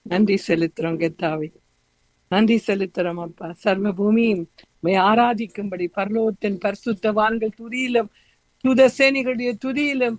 நன்றி செலுத்துறோம் கெத்தாவே நன்றி செலுத்துறோம் அப்பா சர்வ பூமியும் உம்மை ஆராதிக்கும்படி பரலோகத்தின் பரிசுத்தவான்கள் துதியிலும் துத சேனைகளுடைய துதியிலும்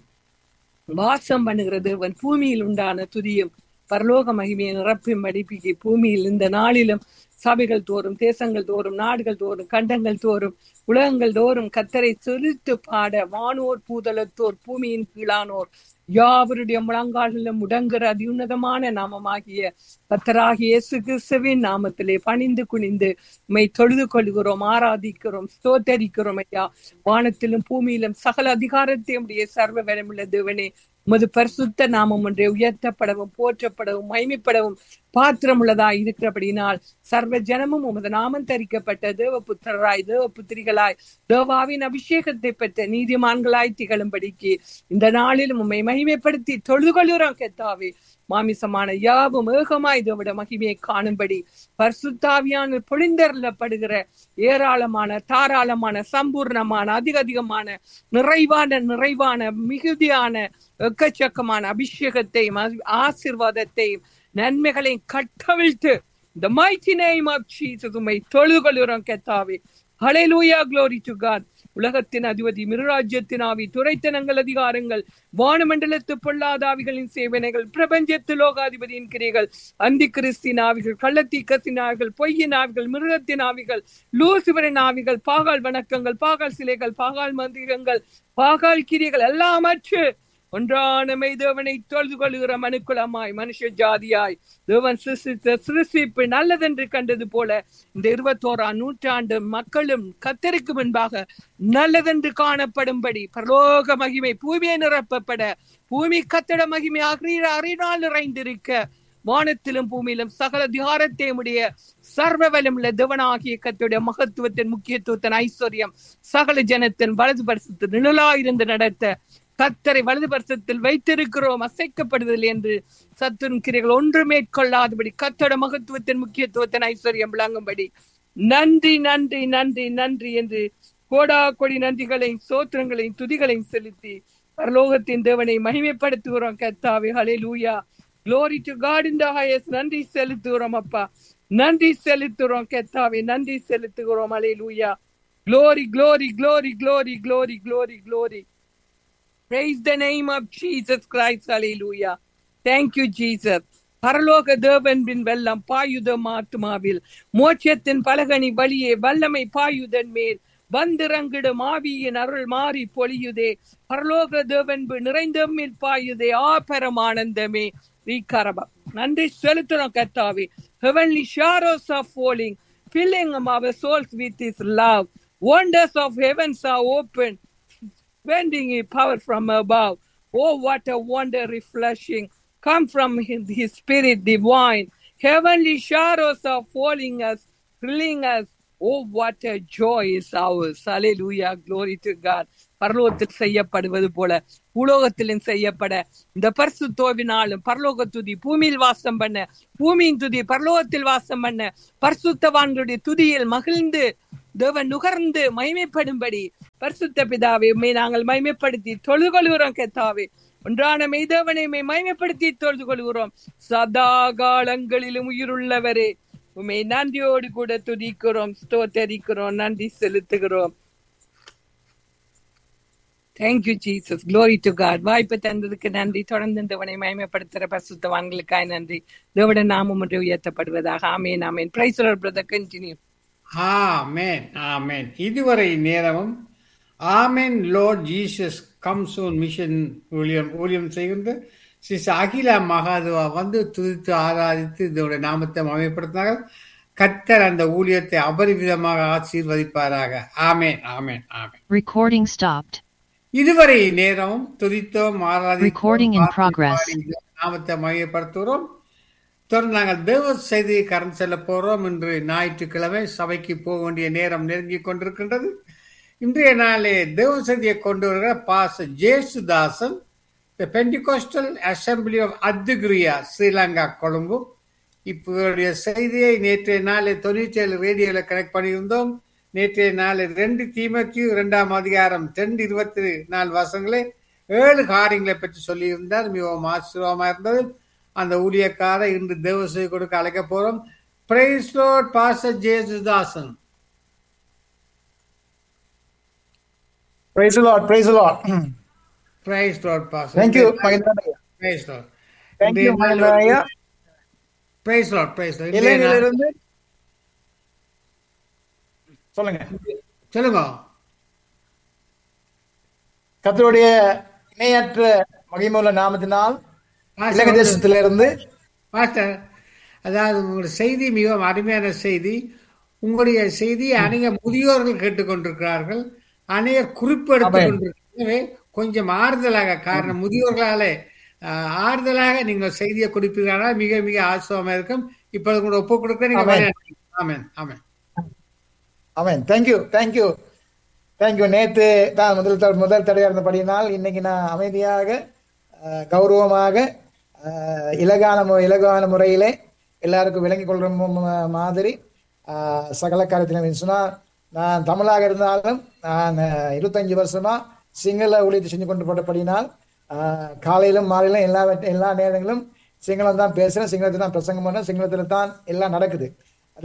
வாசம் பண்ணுகிறது அவன் பூமியில் உண்டான துதியும் பரலோக மகிமையை நிரப்பும் படிப்பிக்கு பூமியில் இந்த நாளிலும் சபைகள் தோறும் தேசங்கள் தோறும் நாடுகள் தோறும் கண்டங்கள் தோறும் உலகங்கள் தோறும் கத்தரை செலுத்து பாட வானோர் பூதலத்தோர் பூமியின் கீழானோர் யாவருடைய முழங்காலிலும் முடங்குற அதியுன்னதமான நாமமாகிய கத்தராகிய இயேசு கிறிஸ்துவின் நாமத்திலே பணிந்து குனிந்து உம்மை தொழுது கொள்கிறோம் ஆராதிக்கிறோம் ஸ்தோத்தரிக்கிறோம் ஐயா வானத்திலும் பூமியிலும் சகல அதிகாரத்தையும் உடைய சர்வ வளமுள்ள தேவனே உமது பரிசுத்த நாமம் ஒன்றே உயர்த்தப்படவும் போற்றப்படவும் மகிமைப்படவும் பாத்திரமுள்ளதாய் இருக்கிறபடினால் சர்வ ஜனமும் உமது நாமம் தரிக்கப்பட்ட தேவ புத்திரராய் தேவ புத்திரிகளாய் தேவாவின் அபிஷேகத்தை பெற்ற நீதிமான்களாய் திகழும்படிக்கு இந்த நாளிலும் உம்மை மகிமைப்படுத்தி தொழுது கொள்கிறோம் கெத்தாவே மாமிசமான யாவும் ஏகமாய் தேவட மகிமையை காணும்படி பரிசுத்தாவியான பொழிந்தருளப்படுகிற ஏராளமான தாராளமான சம்பூர்ணமான அதிக அதிகமான நிறைவான நிறைவான மிகுதியான எக்கச்சக்கமான அபிஷேகத்தையும் ஆசி- ஆசீர்வாதத்தையும் நன்மைகளையும் கட்டவிழ்த்து இந்த mighty name of Jesus உம்மை தொழுது கொள்கிறோம் கெத்தாவே ஹalleluya glory to God உலகத்தின் அதிபதி மிருராஜ்யத்தின் ஆவி துரைத்தனங்கள் அதிகாரங்கள் வானமண்டலத்து பொல்லாதாவிகளின் சேவனைகள் பிரபஞ்சத்து லோகாதிபதியின் கிரைகள் அந்தி கிறிஸ்தின் ஆவிகள் கள்ளத்தீக்கத்தின் ஆவிகள் பொய்யின் ஆவிகள் மிருகத்தின் ஆவிகள் லூசிபரின் ஆவிகள் பாகால் வணக்கங்கள் பாகால் சிலைகள் பாகால் மந்திரங்கள் பாகால் கிரிகள் எல்லாம் அற்று ஒன்றான மெய்தேவனை தொழுது கொள்கிற மனுக்குலமாய் மனுஷ ஜாதியாய் தேவன் சிருஷ்டித்த சிருஷ்டிப்பு நல்லதென்று கண்டது போல இந்த இருபத்தோராம் நூற்றாண்டு மக்களும் கத்தருக்கு முன்பாக நல்லதென்று காணப்படும்படி பரலோக மகிமை பூமியை நிரப்பப்பட பூமி கத்தட மகிமை அகிர அறினால் நிறைந்திருக்க வானத்திலும் பூமியிலும் சகல திகாரத்தையும் உடைய சர்வ வலமுள்ள தேவனாகிய கத்துடைய மகத்துவத்தின் முக்கியத்துவத்தின் ஐஸ்வர்யம் சகல ஜனத்தின் வலது பரிசுத்து நிழலாயிருந்து நடத்த கத்தரை வலது பரிசத்தில் வைத்திருக்கிறோம் அசைக்கப்படுதல் என்று சத்துரும் கிரைகள் ஒன்று மேற்கொள்ளாதபடி கத்தோட மகத்துவத்தின் முக்கியத்துவத்தின் ஐஸ்வர்யம் விளங்கும்படி நன்றி நன்றி நன்றி நன்றி என்று கோடா கொடி நன்றிகளையும் சோத்திரங்களையும் துதிகளையும் செலுத்தி பரலோகத்தின் தேவனை மகிமைப்படுத்துகிறோம் கத்தாவே ஹலே லூயா Glory to God in the highest. நன்றி செலுத்துகிறோம் அப்பா நன்றி செலுத்துகிறோம் கெத்தாவே நன்றி செலுத்துகிறோம் அலையிலூயா Glory, glory, glory, glory, glory, glory, glory. Praise the name of Jesus Christ. Hallelujah. Thank you, Jesus. பரலோக தேவன்பின் வெள்ளம் பாயுதம் ஆத்மாவில் மோட்சத்தின் பலகனி வழியே வல்லமை பாயுதன் மேல் வந்திறங்கிடும் ஆவியின் அருள் மாறி பொழியுதே பரலோக தேவன்பு நிறைந்தமில் பாயுதே ஆபரமானந்தமே ரீகரபா நன்றி செலுத்துறோம் கத்தாவே heavenly showers are falling filling our souls with his love wonders of heavens are open bending in power from above. Oh, what a wonder refreshing. Come from his, his spirit divine. Heavenly shadows are falling us, filling us. Oh, what a joy is ours. Hallelujah. Glory to God. பரலோகத்தில் செய்யப்படுவது போல பூலோகத்திலும் செய்யப்பட இந்த பரிசு தோவினாலும் பரலோக துதி பூமியில் வாசம் பண்ண பூமியின் துதி பரலோகத்தில் வாசம் பண்ண பரிசுத்தவான்களுடைய துதியில் மகிழ்ந்து தேவன் நுகர்ந்து மகிமைப்படும்படி பரிசுத்த பிதாவை உண்மை நாங்கள் மகிமைப்படுத்தி தொழுது கொள்கிறோம் கெத்தாவே ஒன்றான மெய்தேவனை உம்மை மகிமைப்படுத்தி தொழுது கொள்கிறோம் சதா காலங்களிலும் உயிருள்ளவரே உண்மை நன்றியோடு கூட துதிக்கிறோம் ஸ்தோத்தரிக்கிறோம் நன்றி செலுத்துகிறோம் thank you Jesus glory to God வாய்ப்பு தந்ததுக்கு நன்றி தொடர்ந்து இந்தவனை மயமப்படுத்துகிற பரிசுத்தவான்களுக்காய் நன்றி தேவட நாமம் ஒன்று உயர்த்தப்படுவதாக amen amen praise brother continue amen amen இதுவரை நேரமும் amen Lord Jesus come soon mission ஊழியம் ஊழியம் செய்கின்ற சிஸ் அகிலா மகாதுவா வந்து துதித்து ஆராதித்து இதோட நாமத்தை அமைப்படுத்தினார்கள் கத்தர் அந்த ஊழியத்தை அபரிவிதமாக ஆசீர்வதிப்பாராக ஆமென் ஆமென் ஆமென் Recording stopped. இதுவரை நேரமும் துதித்தோம் ஆராதித்தோம் Recording in progress. நாமத்தை மையப்படுத்துகிறோம் தொடர்ந்து நாங்கள் தேவ செய்தியை கரண்ட் செல்ல போறோம் இன்று ஞாயிற்றுக்கிழமை சபைக்கு போக வேண்டிய நேரம் நெருங்கி கொண்டிருக்கின்றது இன்றைய நாளே தேவ செய்தியை கொண்டு வருகிற pastor Jesudasan the Pentecostal assembly of Athurugiriya Sri Lanka Colombo இப்போடைய செய்தியை நேற்றைய நாளே தொண்ணூற்றி ஏழு ரேடியோவில் கனெக்ட் பண்ணியிருந்தோம் நேற்றைய நாள் ரெண்டு தீமத்தியும் இரண்டாம் அதிகாரம் ரெண்டு இருபத்தி நாலு வருஷங்களே ஏழு காரியங்களை பற்றி சொல்லியிருந்தார் மிகவும் ஆச்சரியமா இருந்தது அந்த ஊழியக்காரை இன்று தேவசை கொடுக்க அழைக்க போறோம் praise Lord pastor Jesudasan Praise the Lord, praise the Lord. Praise Lord pastor Thank you, Mahendran praise Lord Thank you, Mahendran ஐயா. பிரைஸ் லார்ட் பிரைஸ் இலங்கையிலிருந்து சொல்லுங்க சொல்லுங்க கர்த்தருடைய இணையற்ற மகிமுள்ள நாமத்தினால் பாஸ்டர் இலங்கை தேசத்திலிருந்து பாஸ்டர் அதாவது உங்களுடைய செய்தி மிகவும் அருமையான செய்தி உங்களுடைய செய்தி அநேக முதியோர்கள் கேட்டுக்கொண்டிருக்கிறார்கள் அநேகர் குறிப்பு எடுத்துக் ஆமென். கொண்டிருக்கிறவே கொஞ்சம் ஆறுதலாக காரணம் முதியோர்களாலே ஆஹ், ஆறுதலாக நீங்கள் செய்தியை கொடுப்பீர்களால் மிக மிக ஆசுவமா இருக்கும் இப்பொழுது கூட ஒப்பு கொடுக்க நீங்க ஆமென். வழி- amen amen amen thank you thank you thank you நேத்து தான் முதல் த- முதல் தடையா இருந்தபடியினால் இன்னைக்கு நான் அமைதியாக அஹ், கௌரவமாக அஹ், இலகான மு- இலகான முறையிலே எல்லாருக்கும் விளங்கிக் கொள்ற மு- மு- மாதிரி அஹ், சகல காரியத்திலும் சொன்னா நான் தமிழாக இருந்தாலும் நான் அஹ், இருபத்தஞ்சு வருஷமா சிங்கள ஊழியத்தை செஞ்சு கொண்டு போட்டபடினால் அஹ், காலையிலும் மாலையிலும் எல்லா வட்ட- எல்லா நேரங்களும் சிங்களம் தான் பேசுறேன் சிங்களத்தில் தான் பிரசங்கம் பண்ணேன் சிங்களத்தில் தான் எல்லாம் நடக்குது அது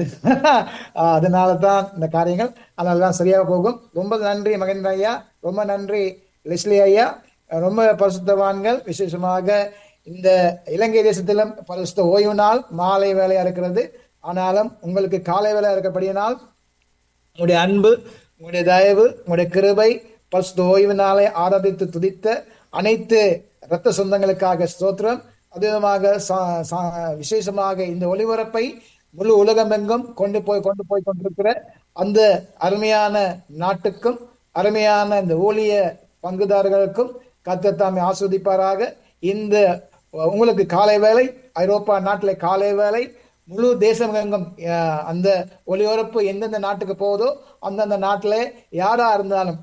ஆஹ் அதனால தான் இந்த காரியங்கள் அதனால தான் சரியாக போகும் ரொம்ப நன்றி மகேந்திர ஐயா ரொம்ப நன்றி லெஸ்லி ஐயா ரொம்ப பரிசுத்தவான்கள் விசேஷமாக இந்த இலங்கை தேசத்திலும் பரிசுத்த ஓய்வு நாள் மாலை வேலையா இருக்கிறது ஆனாலும் உங்களுக்கு காலை வேலை இருக்கிறபடியினால் உங்களுடைய அன்பு உங்களுடைய தயவு உங்களுடைய கிருபை பரிசுத்த ஓய்வு நாளை ஆராதித்து துதித்த அனைத்து இரத்த சொந்தங்களுக்காக ஸ்தோத்திரம் அதுவிதமாக சா- சா- விசேஷமாக இந்த ஒளிபரப்பை முழு உலகமெங்கும் கொண்டு போய் கொண்டு போய் கொண்டிருக்கிற அந்த அருமையான நாட்டுக்கும் அருமையான இந்த ஊழிய பங்குதாரர்களுக்கும் கத்தத்தாமை ஆஸ்வதிப்பாராக இந்த உங்களுக்கு காலை வேலை ஐரோப்பா நாட்டிலே காலை வேலை முழு தேசமெங்கும் அஹ், அந்த ஒளிபரப்பு எந்தெந்த நாட்டுக்கு போகுதோ அந்தந்த நாட்டிலே யாரா இருந்தாலும்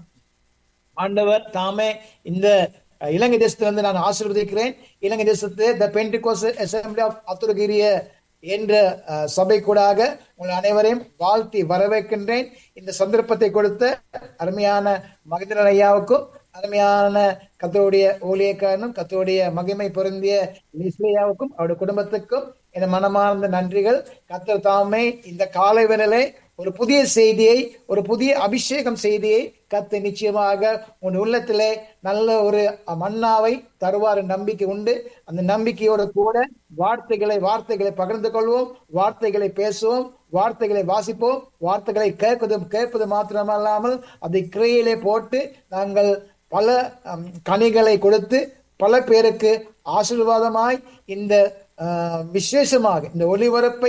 ஆண்டவர் தாமே இந்த அஹ், இலங்கை தேசத்திலிருந்து நான் ஆசீர்வதிக்கிறேன் இலங்கை தேசத்து the Pentecost assembly of Athurugiriya என்ற அஹ், சபை கூடாக உங்கள் அனைவரையும் வாழ்த்தி வரவேற்கின்றேன் இந்த சந்தர்ப்பத்தை கொடுத்த அருமையான மகேந்திரன் ஐயாவுக்கும் அருமையான கத்தோடைய ஊழியக்காரனும் கத்தோடைய மகிமை பொருந்திய லிஸ்லியாவுக்கும் அவருடைய குடும்பத்துக்கும் என் மனமார்ந்த நன்றிகள் கத்தர் தாமே இந்த காலை வேளையிலே ஒரு புதிய செய்தியை ஒரு புதிய அபிஷேகம் செய்தியை கத்து நிச்சயமாக உன் உள்ளத்திலே நல்ல ஒரு மன்னாவை தருவார் என்ற நம்பிக்கை உண்டு அந்த நம்பிக்கையோடு கூட வார்த்தைகளை வார்த்தைகளை பகிர்ந்து கொள்வோம் வார்த்தைகளை பேசுவோம் வார்த்தைகளை வாசிப்போம் வார்த்தைகளை கேட்பது கேட்பது மாத்திரமல்லாமல் அதை கிரையிலே போட்டு நாங்கள் பல அம், கனிகளை கொடுத்து பல பேருக்கு ஆசீர்வாதமாய் இந்த அஹ், விசேஷமாக இந்த ஒளிபரப்பை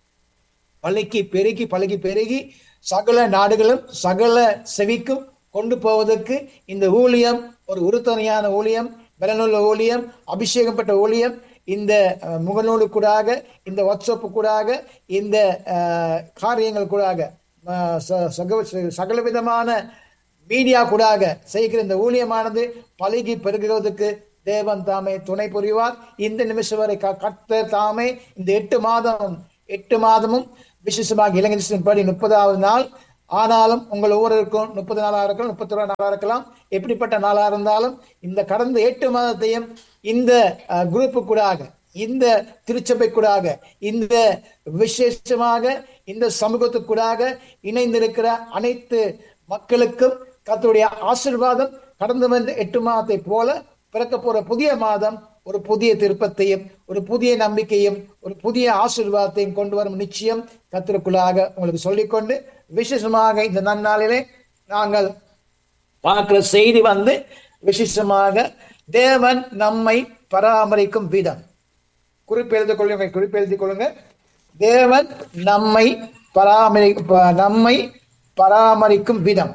பழக்கி பெருகி பழகி பெருகி சகல நாடுகளும் சகல செவிக்கும் கொண்டு போவதற்கு இந்த ஊழியம் ஒரு உறுதுணையான ஊழியம் பலனுள்ள ஊழியம் அபிஷேகம் பெற்ற ஊழியம் இந்த அஹ், முகநூலு கூடாக இந்த வாட்ஸ்அப் கூடாக இந்த அஹ், காரியங்கள் கூடாக அஹ், ச- சக- சகல விதமான மீடியா கூடாக செய்கிற இந்த ஊழியமானது பழகி பெருகுவதற்கு தேவன் தாமே துணை புரிவார் இந்த நிமிஷம் வரை க- கர்த்தர் தாமே இந்த எட்டு மாதம் எட்டு மாதமும் விசேஷமாக இலங்கை படி முப்பதாவது நாள் ஆனாலும் உங்கள் ஒவ்வொருவருக்கும் முப்பது நாளா இருக்கலாம் முப்பத்தி ஒரு நாளா இருக்கலாம் எப்படிப்பட்ட நாளா இருந்தாலும் இந்த கடந்த எட்டு மாதத்தையும் இந்த குரூப்பு கூடாக இந்த திருச்சபை கூடாக இந்த விசேஷமாக இந்த சமூகத்துக்கூடாக இணைந்திருக்கிற அனைத்து மக்களுக்கும் கர்த்தருடைய ஆசீர்வாதம் கடந்து வந்த எட்டு மாதத்தை போல பிறக்க போற புதிய மாதம் ஒரு புதிய திருப்பத்தையும் ஒரு புதிய நம்பிக்கையும் ஒரு புதிய ஆசீர்வாதத்தையும் கொண்டு வரும் நிச்சயம் கத்திற்குள்ளாக உங்களுக்கு சொல்லிக்கொண்டு விசேஷமாக இந்த நன்னாளிலே நாங்கள் பார்க்கிற செய்தி வந்து விசேஷமாக தேவன் நம்மை பராமரிக்கும் விதம் குறிப்பு எழுதிக் கொள்ளுங்க குறிப்பு எழுதிக் கொள்ளுங்க தேவன் நம்மை பராமரி ப- நம்மை பராமரிக்கும் விதம்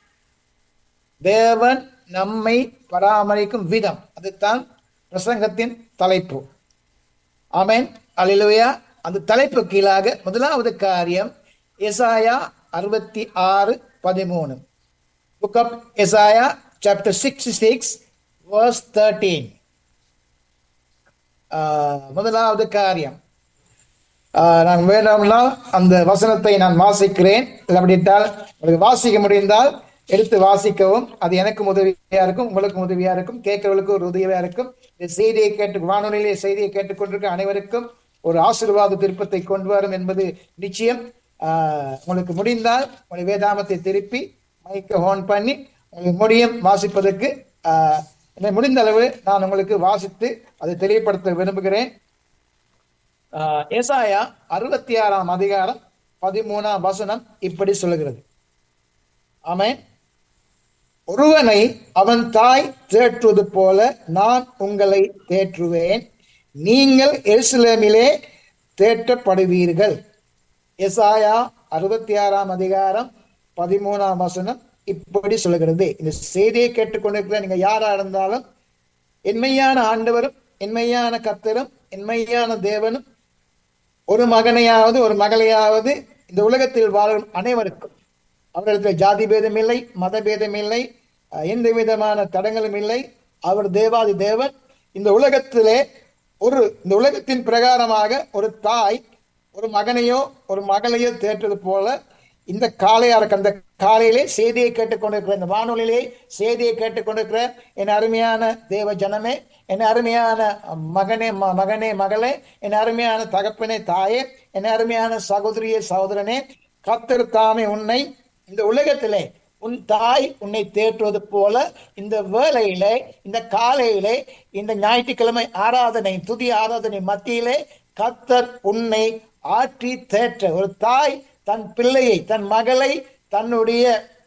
தேவன் நம்மை பராமரிக்கும் விதம் அதுதான் பிரசங்கத்தின் தலைப்பு ஆமென் அல்லேலூயா அந்த தலைப்பு கீழாக முதலாவது காரியம் எசாயா அறுபத்தி ஆறு பதிமூணு book of Isaiah chapter sixty six verse thirteen முதலாவது காரியம் ஆஹ் நான் வேண்டாம்னா அந்த வசனத்தை நான் வாசிக்கிறேன் இல்லாவிட்டால் உங்களுக்கு வாசிக்க முடிந்தால் எடுத்து வாசிக்கவும் அது எனக்கும் உதவியா இருக்கும் உங்களுக்கும் உதவியா இருக்கும் கேட்கிறவர்களுக்கும் ஒரு உதவியா இருக்கும் இந்த செய்தியை கேட்டு வானொலியிலே செய்தியை கேட்டுக்கொண்டிருக்க அனைவருக்கும் ஒரு ஆசீர்வாத திருப்பத்தை கொண்டு வரும் என்பது நிச்சயம் ஆஹ், உங்களுக்கு முடிந்தால் உங்களுடைய வேதாமத்தை திருப்பி மைக்கை ஆன் பண்ணி உங்களுக்கு முடியும் வாசிப்பதற்கு ஆஹ், என்னை முடிந்த அளவு நான் உங்களுக்கு வாசித்து அதை தெளிவுபடுத்த விரும்புகிறேன் ஆஹ், ஏசாயா அறுபத்தி ஆறாம் அதிகாரம் பதிமூணாம் வசனம் இப்படி சொல்லுகிறது ஆமென் ஒருவனை அவன் தாய் தேற்றுவது போல நான் உங்களை தேற்றுவேன் நீங்கள் எருசலேமிலே தேற்றப்படுவீர்கள் எசாயா அறுபத்தி ஆறாம் அதிகாரம் பதிமூணாம் வசனம் இப்படி சொல்லுகிறது இந்த செய்தியை கேட்டுக்கொண்டிருக்கிற நீங்க யாரா இருந்தாலும் என்மையான ஆண்டவரும் என்மையான கத்தரும் என்மையான தேவனும் ஒரு மகனையாவது ஒரு மகளையாவது இந்த உலகத்தில் வாழும் அனைவருக்கும் அவர்களுக்கு ஜாதி பேதம் இல்லை மத பேதம் இல்லை அஹ், எந்த விதமான தடங்களும் இல்லை அவர் தேவாதி தேவன் இந்த உலகத்திலே ஒரு இந்த உலகத்தின் பிரகாரமாக ஒரு தாய் ஒரு மகனையோ ஒரு மகளையோ தேற்றது போல இந்த காலையாருக்கு அந்த காலையிலே செய்தியை கேட்டுக்கொண்டிருக்கிற இந்த வானொலியிலே செய்தியை கேட்டுக்கொண்டிருக்கிற என் அருமையான தேவ ஜனமே என் அருமையான மகனே ம- மகனே மகளே என் அருமையான தகப்பனே தாயே என் அருமையான சகோதரியே சகோதரனே கத்தர் தாமே உன்னை இந்த உலகத்திலே உன் தாய் உன்னை தேற்றுவது போல இந்த வேளையிலே இந்த காலையிலே இந்த ஞாயிற்றுக்கிழமை ஆராதனை துதி ஆராதனை மத்தியிலே கத்தர் உன்னை ஆற்றி தேற்ற ஒரு தாய் தன் பிள்ளையை தன் மகளை தன்னுடைய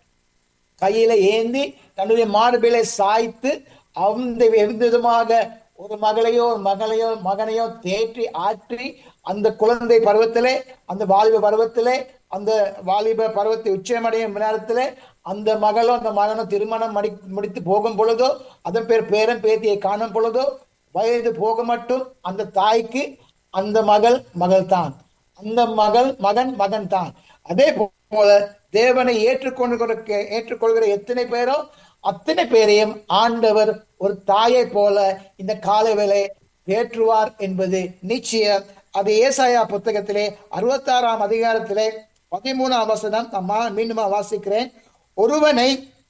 கையில ஏந்தி தன்னுடைய மார்பிலை சாய்த்து அந்த எந்த விதமாக ஒரு மகளையோ ஒரு மகளையோ மகனையோ தேற்றி ஆற்றி அந்த குழந்தை பருவத்திலே அந்த வாலிப பருவத்திலே அந்த வாலிப பருவத்தை உச்சமடையும் நேரத்திலே அந்த மகளோ அந்த மகனோ திருமணம் மடி முடித்து போகும் பொழுதோ அதன் பேர் பேரன் பேத்தியை காணும் பொழுதோ வயது போக மட்டும் அந்த தாய்க்கு அந்த மகள் மகள் தான் அந்த மகள் மகன் மகன் தான் அதே போல தேவனை ஏற்றுக்கொண்டு ஏற்றுக்கொள்கிற எத்தனை பேரோ அத்தனை பேரையும் ஆண்டவர் ஒரு தாயை போல இந்த கால வேலை தேற்றுவார் என்பது நிச்சயம் அது ஏசாயா புத்தகத்திலே அறுபத்தாறாம் அதிகாரத்திலே பதிமூணாம் வசனம் நான் மா- மீண்டுமா வாசிக்கிறேன் ஒருவனை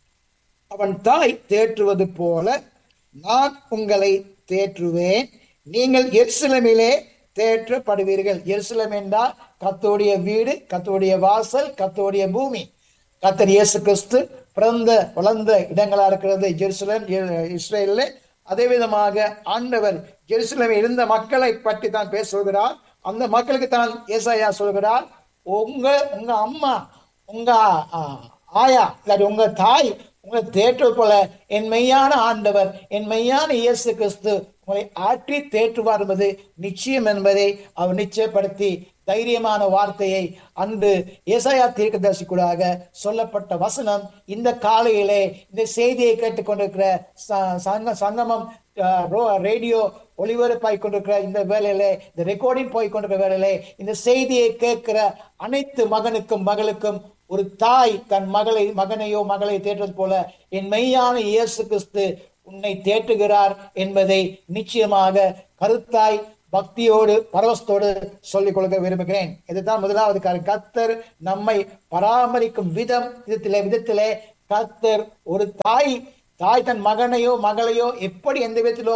அவன் தாய் தேற்றுவது போல நான் உங்களை தேற்றுவேன் நீங்கள் எருசலேமிலே தேற்றப்படுவீர்கள் எருசலேம் என்றால் கத்தோடைய வீடு கத்தோடைய வாசல் கத்தோடைய பூமி கத்தர் இயேசு கிறிஸ்து பிறந்த வளர்ந்த இடங்களா இருக்கிறது ஜெருசலேம் இ- இஸ்ரேலில் அதே விதமாக ஆண்டவர் ஜெருசலேமில் இருந்த மக்களை பற்றி தான் பேச சொல்கிறார் அந்த மக்களுக்கு தான் ஏசாயா சொல்கிறார் உங்க உங்க அம்மா உங்க ஆ, ஆயா இல்லாட்டி உங்க தாய் உங்களை தேற்றுவது போல என் மெய்யான ஆண்டவர் என் மெய்யான இயேசு கிறிஸ்து உங்களை ஆற்றி தேற்றுவார் என்பது நிச்சயம் என்பதை அவர் நிச்சயப்படுத்தி தைரியமான வார்த்தையை அன்று ஏசாயா தீர்க்கதரிசி கூடாக சொல்லப்பட்ட வசனம் இந்த காலையிலே இந்த செய்தியை கேட்டுக்கொண்டிருக்கிற ச- சங்க சங்கமம் அஹ், ரோ- ரேடியோ ஒளிபரப்பாய் கொண்டிருக்கிற இந்த வேலையிலே இந்த ரெக்கார்டிங் போய் கொண்டிருக்கிற வேலையிலே இந்த செய்தியை கேட்கிற அனைத்து மகனுக்கும் மகளுக்கும் ஒரு தாய் தன் மகளை மகனையோ மகளை தேற்றுவது போல என் மெய்யான இயேசு கிறிஸ்து உன்னை தேற்றுகிறார் என்பதை நிச்சயமாக கருத்தாய் பக்தியோடு பரவசத்தோடு சொல்லிக் கொடுக்க விரும்புகிறேன் இதுதான் முதலாவது காரியம் கத்தர் நம்மை பராமரிக்கும் விதம் விதத்திலே விதத்திலே கத்தர் ஒரு தாய் தாய் தன் மகனையோ மகளையோ எப்படி எந்த விதத்திலோ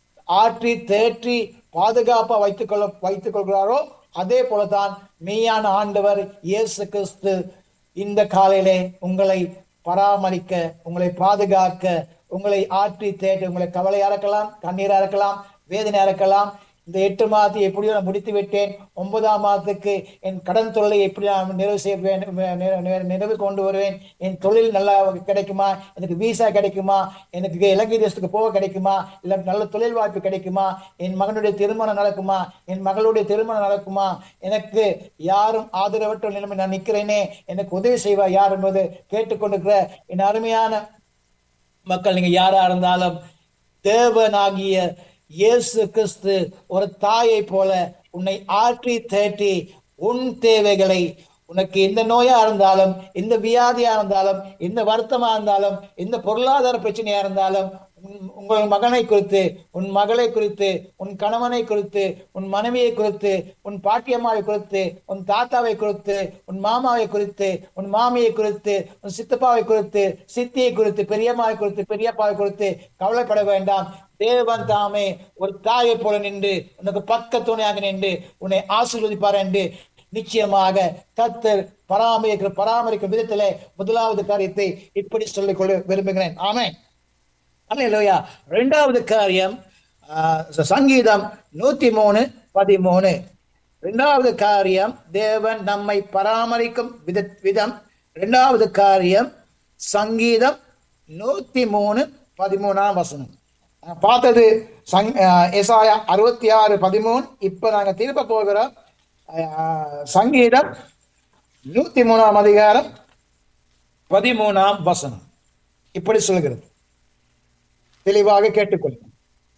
ஆற்றி தேற்றி பாதுகாப்பா வைத்துக் கொள்ள வைத்துக் கொள்கிறாரோ அதே போலதான் மெய்யான ஆண்டவர் இயேசு கிறிஸ்து இந்த காலையிலே உங்களை பராமரிக்க உங்களை பாதுகாக்க உங்களை ஆற்றி தேற்ற உங்களை கவலையா இருக்கலாம் கண்ணீரா இருக்கலாம் வேதனையா இருக்கலாம் இந்த எட்டு மாதத்தை எப்படியோ நான் முடித்து விட்டேன் ஒன்பதாம் மாதத்துக்கு என் கடன் தொழிலை எப்படி நான் நிறைவு செய்ய வேண்டும் நிறை- நிறை- நிறைவு கொண்டு வருவேன் என் தொழில் நல்லா கிடைக்குமா எனக்கு விசா கிடைக்குமா எனக்கு இலங்கை தேசத்துக்கு போக கிடைக்குமா இல்ல நல்ல தொழில் வாய்ப்பு கிடைக்குமா என் மகனுடைய திருமணம் நடக்குமா என் மகளுடைய திருமணம் நடக்குமா எனக்கு யாரும் ஆதரவற்ற நிலைமை நான் நிக்கிறேனே எனக்கு உதவி செய்வா யார் என்பது கேட்டுக்கொண்டிருக்கிற என் அருமையான மக்கள் நீங்க யாரா இருந்தாலும் தேவனாகிய இயேசு கிறிஸ்து ஒரு தாயை போல உன்னை ஆற்றி தேற்றி உன் தேவைகளை உனக்கு எந்த நோயா இருந்தாலும் எந்த வியாதியா இருந்தாலும் எந்த வருத்தமா இருந்தாலும் எந்த பொருளாதார பிரச்சனையா இருந்தாலும் உன்- உங்கள் மகனை குறித்து உன் மகளை குறித்து உன் கணவனை குறித்து உன் மனைவியை குறித்து உன் பாட்டியம்மாவை குறித்து உன் தாத்தாவை குறித்து உன் மாமாவை குறித்து உன் மாமியை குறித்து உன் சித்தப்பாவை குறித்து சித்தியை குறித்து பெரியம்மாவை குறித்து பெரியப்பாவை குறித்து கவலைப்பட வேண்டாம் தேவன் தாமே ஒரு தாயை போல நின்று உனக்கு பக்க துணையாக நின்று உன்னை ஆசீர்வதிப்பார் என்று நிச்சயமாக கத்தர் பராமரிக்கிற பராமரிக்கும் விதத்திலே முதலாவது காரியத்தை இப்படி சொல்லிக் கொள்ள விரும்புகிறேன் ஆமென் அல்லேலூயா இரண்டாவது காரியம் ஆஹ், சங்கீதம் நூத்தி மூணு பதிமூணு இரண்டாவது காரியம் தேவன் நம்மை பராமரிக்கும் வித விதம் இரண்டாவது காரியம் சங்கீதம் நூத்தி மூணு பதிமூணாம் வசனம் நான் பார்த்தது சங் ஆஹ், எசாயா அறுபத்தி ஆறு பதிமூணு இப்ப நாங்க திருப்ப போகிறோம் ஆஹ், சங்கீதம் நூத்தி மூணாம் அதிகாரம் பதிமூணாம் வசனம் இப்படி சொல்கிறது தெளிவாக கேட்டுக்கொள்ளும்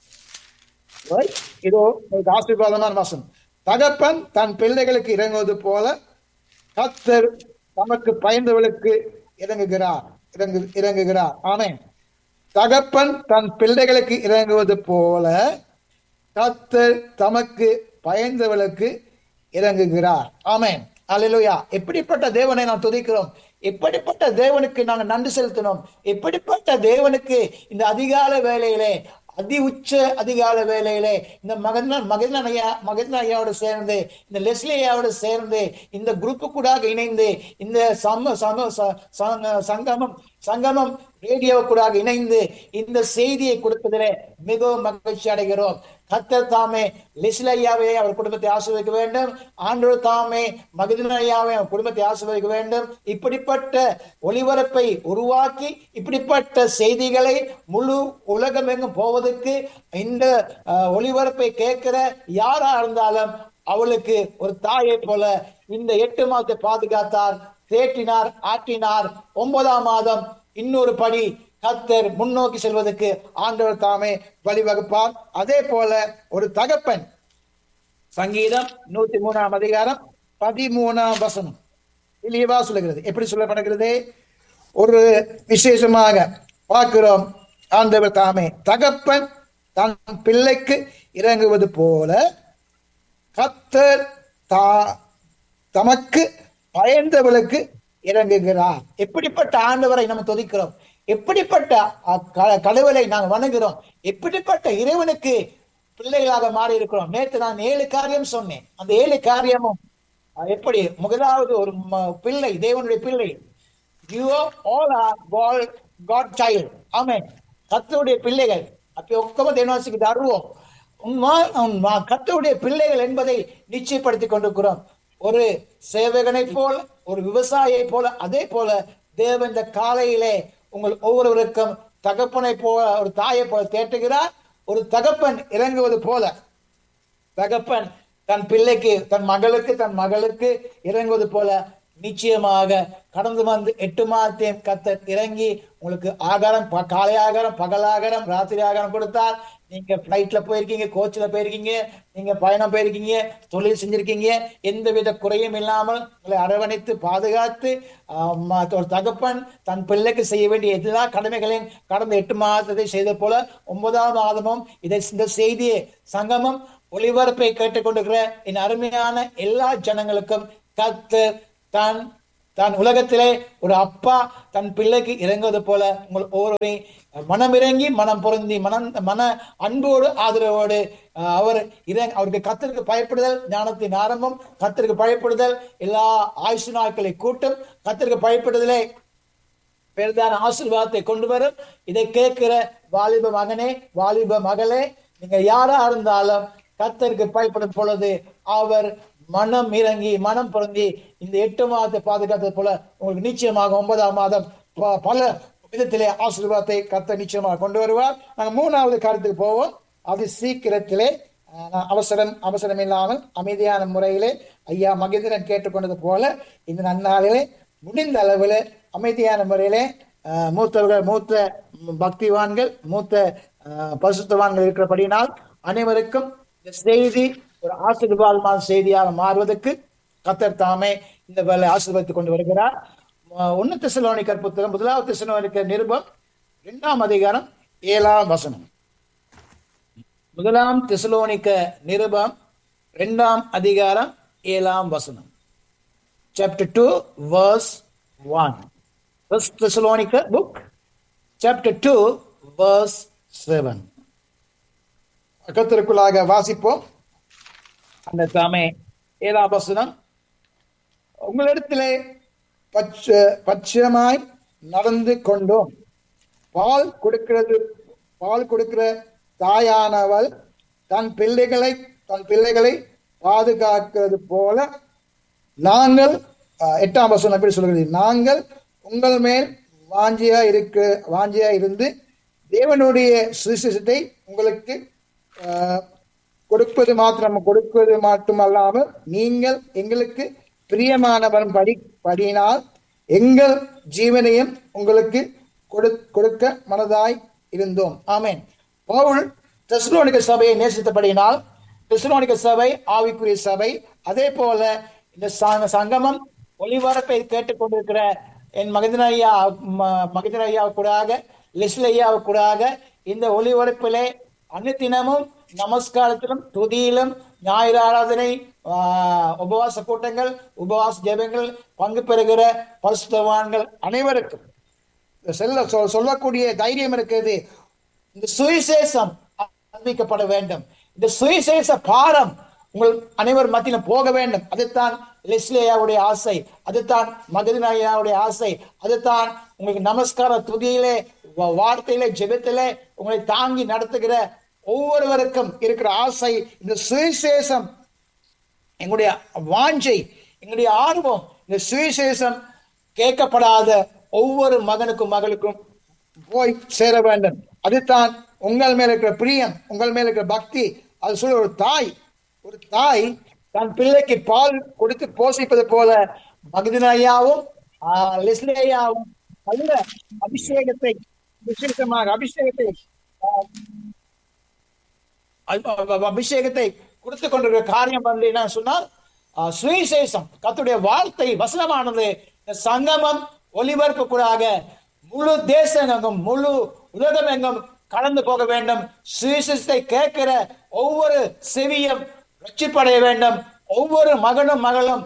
Right? இதோ ஒரு ஆசீர்வாதமான வசனம் தகப்பன் தன் பிள்ளைகளுக்கு இறங்குவது போல கத்தர் தமக்கு பயந்தவர்களுக்கு இறங்குகிறார் இறங்கு இறங்குகிறார் ஆமென் தகப்பன் தன் பிள்ளைகளுக்கு இறங்குவது போல கத்தர் தமக்கு பயந்தவர்களுக்கு இறங்குகிறார் ஆமென் அல்லேலூயா எப்படிப்பட்ட தேவனை நாம் துதிக்கிறோம் எப்படிப்பட்ட தேவனுக்கு நாங்கள் நன்றி செலுத்தினோம் எப்படிப்பட்ட தேவனுக்கு இந்த அதிகால வேலையிலே அதி உச்ச அதிகால வேலையிலே இந்த மகன் மகன் ஐயா மகன் ஐயாவோடு சேர்ந்து இந்த லெஸ்லி ஐயாவோடு சேர்ந்து இந்த குரூப்பு கூட இணைந்து இந்த சம சம ச- சங்க- சங்கமம் சங்கமம் ரேடியோ கூட இணைந்து இந்த செய்தியை கொடுப்பதிலே மிகவும் மகிழ்ச்சி அடைகிறோம் கத்தர் தாமே லிஸ்ல ஐயாவை அவர் குடும்பத்தை ஆசிர்வதிக்க வேண்டும் ஆண்டவர் தாமே மகிதன் ஐயாவை அவர் குடும்பத்தை ஆசிர்வதிக்க வேண்டும் இப்படிப்பட்ட ஒளிபரப்பை உருவாக்கி இப்படிப்பட்ட செய்திகளை முழு உலகம் எங்கும் போவதற்கு இந்த அஹ், ஒளிபரப்பை கேட்கிற யாரா இருந்தாலும் அவளுக்கு ஒரு தாயை போல இந்த எட்டு மாதத்தை பாதுகாத்தார் தேற்றினார் ஆற்றினார் ஒன்பதாம் மாதம் இன்னொரு படி கத்தர் முன்னோக்கி செல்வதற்கு ஆண்டவர் தாமே வழிவகுப்பார் அதே போல ஒரு தகப்பன் சங்கீதம் நூத்தி மூணாம் அதிகாரம் பதிமூணாம் வசனம் தெளிவா சொல்லுகிறது எப்படி சொல்லப்படுகிறது ஒரு விசேஷமாக பார்க்கிறோம் ஆண்டவர் தாமே தகப்பன் தன் பிள்ளைக்கு இறங்குவது போல கத்தர் தா தமக்கு பயந்தவளுக்கு இறங்குகிறார் எப்படிப்பட்ட ஆண்டவரை நம்ம துதிக்கிறோம் எப்படிப்பட்ட அ- க- கடவுளை நாங்கள் வணங்குகிறோம் எப்படிப்பட்ட இறைவனுக்கு பிள்ளைகளாக மாறி இருக்கிறோம் நேற்று நான் ஏழு காரியம் சொன்னேன் அந்த ஏழு காரியமும் அஹ், எப்படி முதலாவது ஒரு ம- பிள்ளை தேவனுடைய பிள்ளை you all are call God child ஆமென் கர்த்தருடைய பிள்ளைகள் அப்ப ஒக்கம தேவனாசிக்கு தருவோம் உண்மா உண்மா கர்த்தருடைய பிள்ளைகள் என்பதை நிச்சயப்படுத்திக் கொண்டிருக்கிறோம் ஒரு சேவகனை போல ஒரு விவசாயியை போல அதே போல தேவன் இந்த காலையிலே உங்கள் ஒவ்வொருவருக்கும் தகப்பனை போல ஒரு தாயை போல தேற்றுகிறார் ஒரு தகப்பன் இறங்குவது போல தகப்பன் தன் பிள்ளைக்கு தன் மகளுக்கு தன் மகளுக்கு இறங்குவது போல நிச்சயமாக கடந்து வந்து எட்டு மாதத்தையும் கத்தர் இறங்கி உங்களுக்கு ஆகாரம் ப- காலை ஆகாரம் பகல் ஆகாரம் ராத்திரி ஆகாரம் கொடுத்தார் நீங்க பிளைட்ல போயிருக்கீங்க கோச்ல போயிருக்கீங்க நீங்க பயணம் போயிருக்கீங்க தொழில் செஞ்சிருக்கீங்க எந்தவித குறையும் இல்லாமல் உங்களை அரவணைத்து பாதுகாத்து ஆம், ஒரு தகப்பன் தன் பிள்ளைக்கு செய்ய வேண்டிய எல்லா கடமைகளையும் கடந்த எட்டு மாதத்தை செய்த போல ஒன்பதாம் மாதமும் இதை இந்த செய்தியை சங்கமம் ஒளிபரப்பை கேட்டுக்கொண்டிருக்கிற என் அருமையான எல்லா ஜனங்களுக்கும் கத்தர் தான் தான் உலகத்திலே ஒரு அப்பா தன் பிள்ளைக்கு இறங்குவது போல உங்கள் ஒவ்வொருவரையும் மனம் இறங்கி மனம் பொருந்தி மனம் மன அன்போடு ஆதரவோடு அஹ், அவர் இறங் அவருக்கு கத்தருக்கு பயப்படுதல் ஞானத்தின் ஆரம்பம் கத்தருக்கு பயப்படுதல் எல்லா ஆயுசு நாட்களை கூட்டும் கத்தருக்கு பயப்படுதலே பெரிதான ஆசீர்வாதத்தை கொண்டு வரும் இதை கேட்கிற வாலிப மகனே வாலிப மகளே நீங்க யாரா இருந்தாலும் கத்தருக்கு பயப்படும் பொழுது அவர் மனம் இறங்கி மனம் பொருந்தி இந்த எட்டு மாதத்தை பாதுகாத்தது போல உங்களுக்கு நிச்சயமாக ஒன்பதாம் மாதம் ப- பல விதத்திலே ஆசீர்வாதத்தை கத்தர் நிச்சயமாக கொண்டு வருவார் நாங்க மூணாவது காரியத்துக்கு போவோம் அது சீக்கிரத்திலே அஹ், நான் அவசரம் அவசரம் இல்லாமல் அமைதியான முறையிலே ஐயா மகேந்திரன் கேட்டுக்கொண்டது போல இந்த நன்னாளிலே முடிந்த அளவில் அமைதியான முறையிலே அஹ், மூத்தவர்கள் மூத்த பக்திவான்கள் மூத்த அஹ், பரிசுத்தவான்கள் இருக்கிறபடினால் அனைவருக்கும் இந்த செய்தி ஒரு ஆசீர்வாதமான செய்தியாக மாறுவதற்கு கத்தர் தாமே இந்த வேலை ஆசீர்வதித்துக் கொண்டு வருகிறார் அஹ், ஒன்னு திசலோனிக்கர் புத்தகம் முதலாவது திசலோனிக்கர் நிருபம் இரண்டாம் அதிகாரம் ஏழாம் வசனம் முதலாம் தெசலோனிக்க நிருபம் இரண்டாம் அதிகாரம் ஏழாம் வசனம் chapter two verse one First Thessalonica book, chapter 2, verse 7. கத்திற்குள்ளாக வாசிப்போம் அந்த தாமே ஏழாம் வசனம் உங்களிடத்திலே பச்ச பட்சமாய் நடந்து கொண்டோம் பால் கொடுக்கிறது பால் கொடுக்கிற தாயானவள் தன் பிள்ளைகளை தன் பிள்ளைகளை பாதுகாக்கிறது போல நாங்கள் அஹ், எட்டாம் வசனம் எப்படி சொல்கிறது நாங்கள் உங்கள் மேல் வாஞ்சியா இருக்க வாஞ்சியா இருந்து தேவனுடைய சுவிசேஷத்தை உங்களுக்கு அஹ், கொடுப்பது மாத்திரம் கொடுப்பது மட்டுமல்லாமல் நீங்கள் எங்களுக்கு பிரியமானவன் படி படியினால் எங்கள் ஜீவனையும் உங்களுக்கு கொடு கொடுக்க மனதாய் இருந்தோம் ஆமென் பவுல் தெசலோனிக்க சபையை நேசித்தபடியினால் தெசலோனிக்க சபை ஆவிக்குரிய சபை அதே போல இந்த ச- சங்கமம் ஒளிபரப்பை கேட்டுக்கொண்டிருக்கிற என் மகதின ஐயா மகதின ஐயா கூடாக லிஸ்ல ஐயா கூடாக இந்த ஒளிபரப்பிலே அனுதினமும் நமஸ்காரத்திலும் துதியிலும் ஞாயிறு ஆராதனை ஆஹ், உபவாச கூட்டங்கள் உபவாச ஜெபங்கள் பங்கு பெறுகிற பரிசுத்தவான்கள் அனைவருக்கும் செல்ல சொல்- சொல்லக்கூடிய தைரியம் இருக்கிறது இந்த சுவிசேஷம் அறிவிக்கப்பட வேண்டும் இந்த சுவிசேஷ பாரம் உங்கள் அனைவர் மத்தியிலும் போக வேண்டும் அதுதான் லெஸ்லியாவுடைய ஆசை அதுதான் மகதினாயாவுடைய ஆசை அதுதான் உங்களுக்கு நமஸ்கார துதியிலே வா- வார்த்தையிலே ஜெபத்திலே உங்களை தாங்கி நடத்துகிற ஒவ்வொருவருக்கும் இருக்கிற ஆசை இந்த சுவிசேஷம் எங்களுடைய வாஞ்சை எங்களுடைய ஆர்வம் இந்த சுவிசேஷம் கேட்கப்படாத ஒவ்வொரு மகனுக்கும் மகளுக்கும் போய் சேர வேண்டும் அதுதான் உங்கள் மேல இருக்கிற பிரியம் உங்கள் மேல இருக்கிற பக்தி அது சொல்ல ஒரு தாய் ஒரு தாய் தன் பிள்ளைக்கு பால் கொடுத்து போஷிப்பது போல மகதினையாவும் லெஸ்லி ஐயாவும் நல்ல அபிஷேகத்தை விசேஷமாக அபிஷேகத்தை ஆஹ், அப- அப- அபிஷேகத்தை கொடுத்து கொண்டிருக்கிற காரியம் வந்து என்ன சொன்னால் ஆஹ், சுவிசேஷம் கர்த்தருடைய வார்த்தை வசனமானது இந்த சங்கமம் ஒளிபரப்பு கூடாக முழு தேசம் முழு உலகம் எங்கும் கடந்து போக வேண்டும் சுவிசேஷத்தை கேட்கிற ஒவ்வொரு செவியும் ரட்சிப்படைய வேண்டும் ஒவ்வொரு மகனும் மகளும்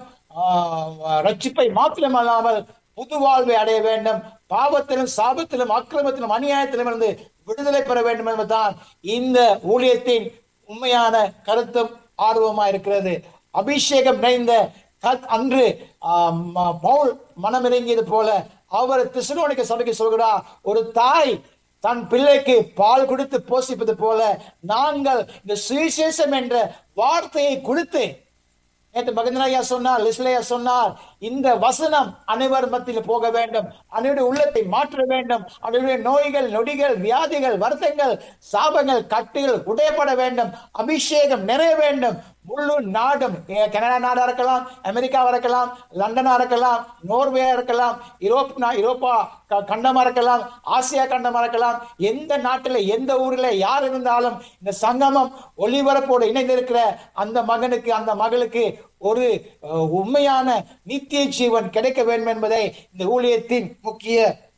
ஆஹ், ரட்சிப்பை மாத்திரமல்லாமல் புது வாழ்வை அடைய வேண்டும் பாவத்திலும் சாபத்திலும் அக்கிரமத்திலும் அநியாயத்திலும் இருந்து விடுதலை பெற வேண்டும் என்பதுதான் இந்த ஊழியத்தின் உண்மையான கருத்தும் ஆர்வமா இருக்கிறது அபிஷேகம் நிறைந்த கத்- அன்று ஆம், பவுல் மனமிறங்கியது போல அவர் திசுலோனிக்க சபைக்கு சொல்கிறார் ஒரு தாய் தன் பிள்ளைக்கு பால் கொடுத்து போஷிப்பது போல நாங்கள் இந்த சுவிசேஷம் என்ற வார்த்தையை கொடுத்து நேற்று மகேந்திரையா சொன்னார் லிஸ்லையா சொன்னார் இந்த வசனம் அனைவர் மத்தியில் போக வேண்டும் அனைவருடைய உள்ளத்தை மாற்ற வேண்டும் அவருடைய நோய்கள் நொடிகள் வியாதிகள் வருத்தங்கள் சாபங்கள் கட்டுகள் உடையப்பட வேண்டும் அபிஷேகம் நிறைய வேண்டும் முழு நாடும் ஏ- கனடா நாடா இருக்கலாம் அமெரிக்காவா இருக்கலாம் லண்டனா இருக்கலாம் நோர்வேயா இருக்கலாம் யூரோப் நா- யூரோப்பா க- கண்டமா இருக்கலாம் ஆசியா கண்டமா இருக்கலாம் எந்த நாட்டுல எந்த ஊர்ல யார் இருந்தாலும் இந்த சங்கமம் ஒளிபரப்போடு இணைந்திருக்கிற அந்த மகனுக்கு அந்த மகளுக்கு ஒரு அஹ், உண்மையான நித்திய ஜீவன் கிடைக்க வேண்டும் என்பதை இந்த ஊழியத்தின் முக்கிய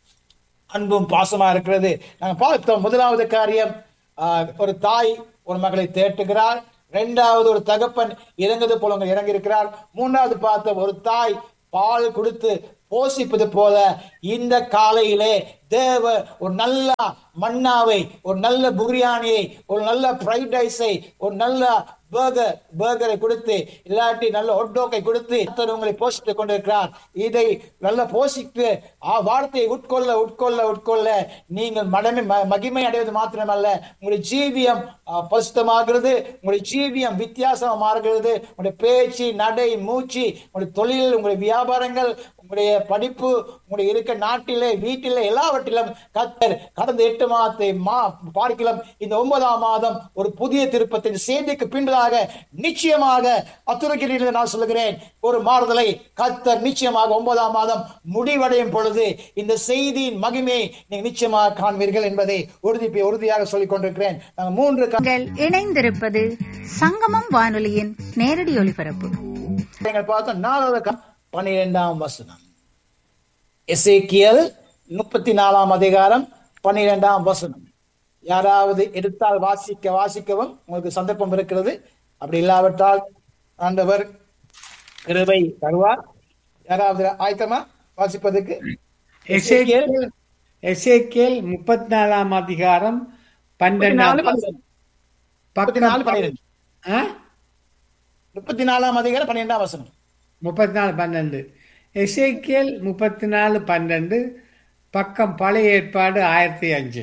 அன்பும் பாசமா இருக்கிறது நாங்க பார்த்தோம் முதலாவது காரியம் ஆஹ், ஒரு தாய் ஒரு மகளை தேட்டுகிறார் இரண்டாவது ஒரு தகப்பன் இறங்குது போல அவங்க இறங்கி இருக்கிறார் மூன்றாவது பார்த்த ஒரு தாய் பால் கொடுத்து போஷிப்பது போல இந்த காலையிலே தேவ ஒரு நல்ல மன்னாவை ஒரு நல்ல பிரியாணியை ஒரு நல்ல ஃப்ரைட் ரைஸை ஒரு நல்ல பர்கர் பர்கரை கொடுத்து இல்லாட்டி நல்ல ஒட்டோக்கை கொடுத்து கர்த்தர் உங்களை போஷித்துக் கொண்டிருக்கிறார் இதை நல்ல போஷித்து ஆ வார்த்தையை உட்கொள்ள உட்கொள்ள உட்கொள்ள நீங்கள் மடமை ம- மகிமை அடைவது மாத்திரமல்ல உங்களுடைய ஜீவியம் ஆ, பரிசுத்தமாகிறது உங்களுடைய ஜீவியம் வித்தியாசமா மாறுகிறது உங்களுடைய பேச்சு நடை மூச்சு உங்களுடைய தொழில் உங்களுடைய வியாபாரங்கள் உங்களுடைய படிப்பு உங்களுடைய இருக்க நாட்டிலே வீட்டிலே எல்லாவற்றிலும் கத்தர் கடந்த எட்டு மாதத்தை மா பார்க்கலாம் இந்த ஒன்பதாம் மாதம் ஒரு புதிய திருப்பத்தின் செய்திக்கு பின்பதாக நிச்சயமாக அத்துரைக்கிறீர்கள் நான் சொல்லுகிறேன் ஒரு மாறுதலை கத்தர் நிச்சயமாக ஒன்பதாம் மாதம் முடிவடையும் பொழுது இந்த செய்தியின் மகிமையை நீங்க நிச்சயமாக காண்பீர்கள் என்பதை உறுதி உறுதியாக சொல்லிக் கொண்டிருக்கிறேன் நாங்கள் மூன்று கா- நீங்கள் இணைந்திருப்பது சங்கமம் வானொலியின் நேரடி ஒலிபரப்பு நீங்கள் பார்த்தோம் நாலாவது க- பன்னிரெண்டாம் வசனம் எசேக்கியல் முப்பத்தி நாலாம் அதிகாரம் பன்னிரெண்டாம் வசனம் யாராவது எடுத்தால் வாசிக்க வாசிக்கவும் உங்களுக்கு சந்தர்ப்பம் இருக்கிறது அப்படி இல்லாவிட்டால் ஆண்டவர் கிருபை தருவார் யாராவது ஆயத்தமா வாசிப்பதற்கு எசேக்கியேல் எசேக்கியேல் முப்பத்தி நாலாம் அதிகாரம் பன்னெண்டாம் முப்பத்தி நாலு பன்னிரெண்டு ஆ? முப்பத்தி நாலாம் அதிகாரம் பன்னிரெண்டாம் வசனம் முப்பத்தி நாலு பன்னெண்டு எசேக்கியேல் முப்பத்தி நாலு பன்னெண்டு பக்கம் பழைய ஏற்பாடு ஆயிரத்தி அஞ்சு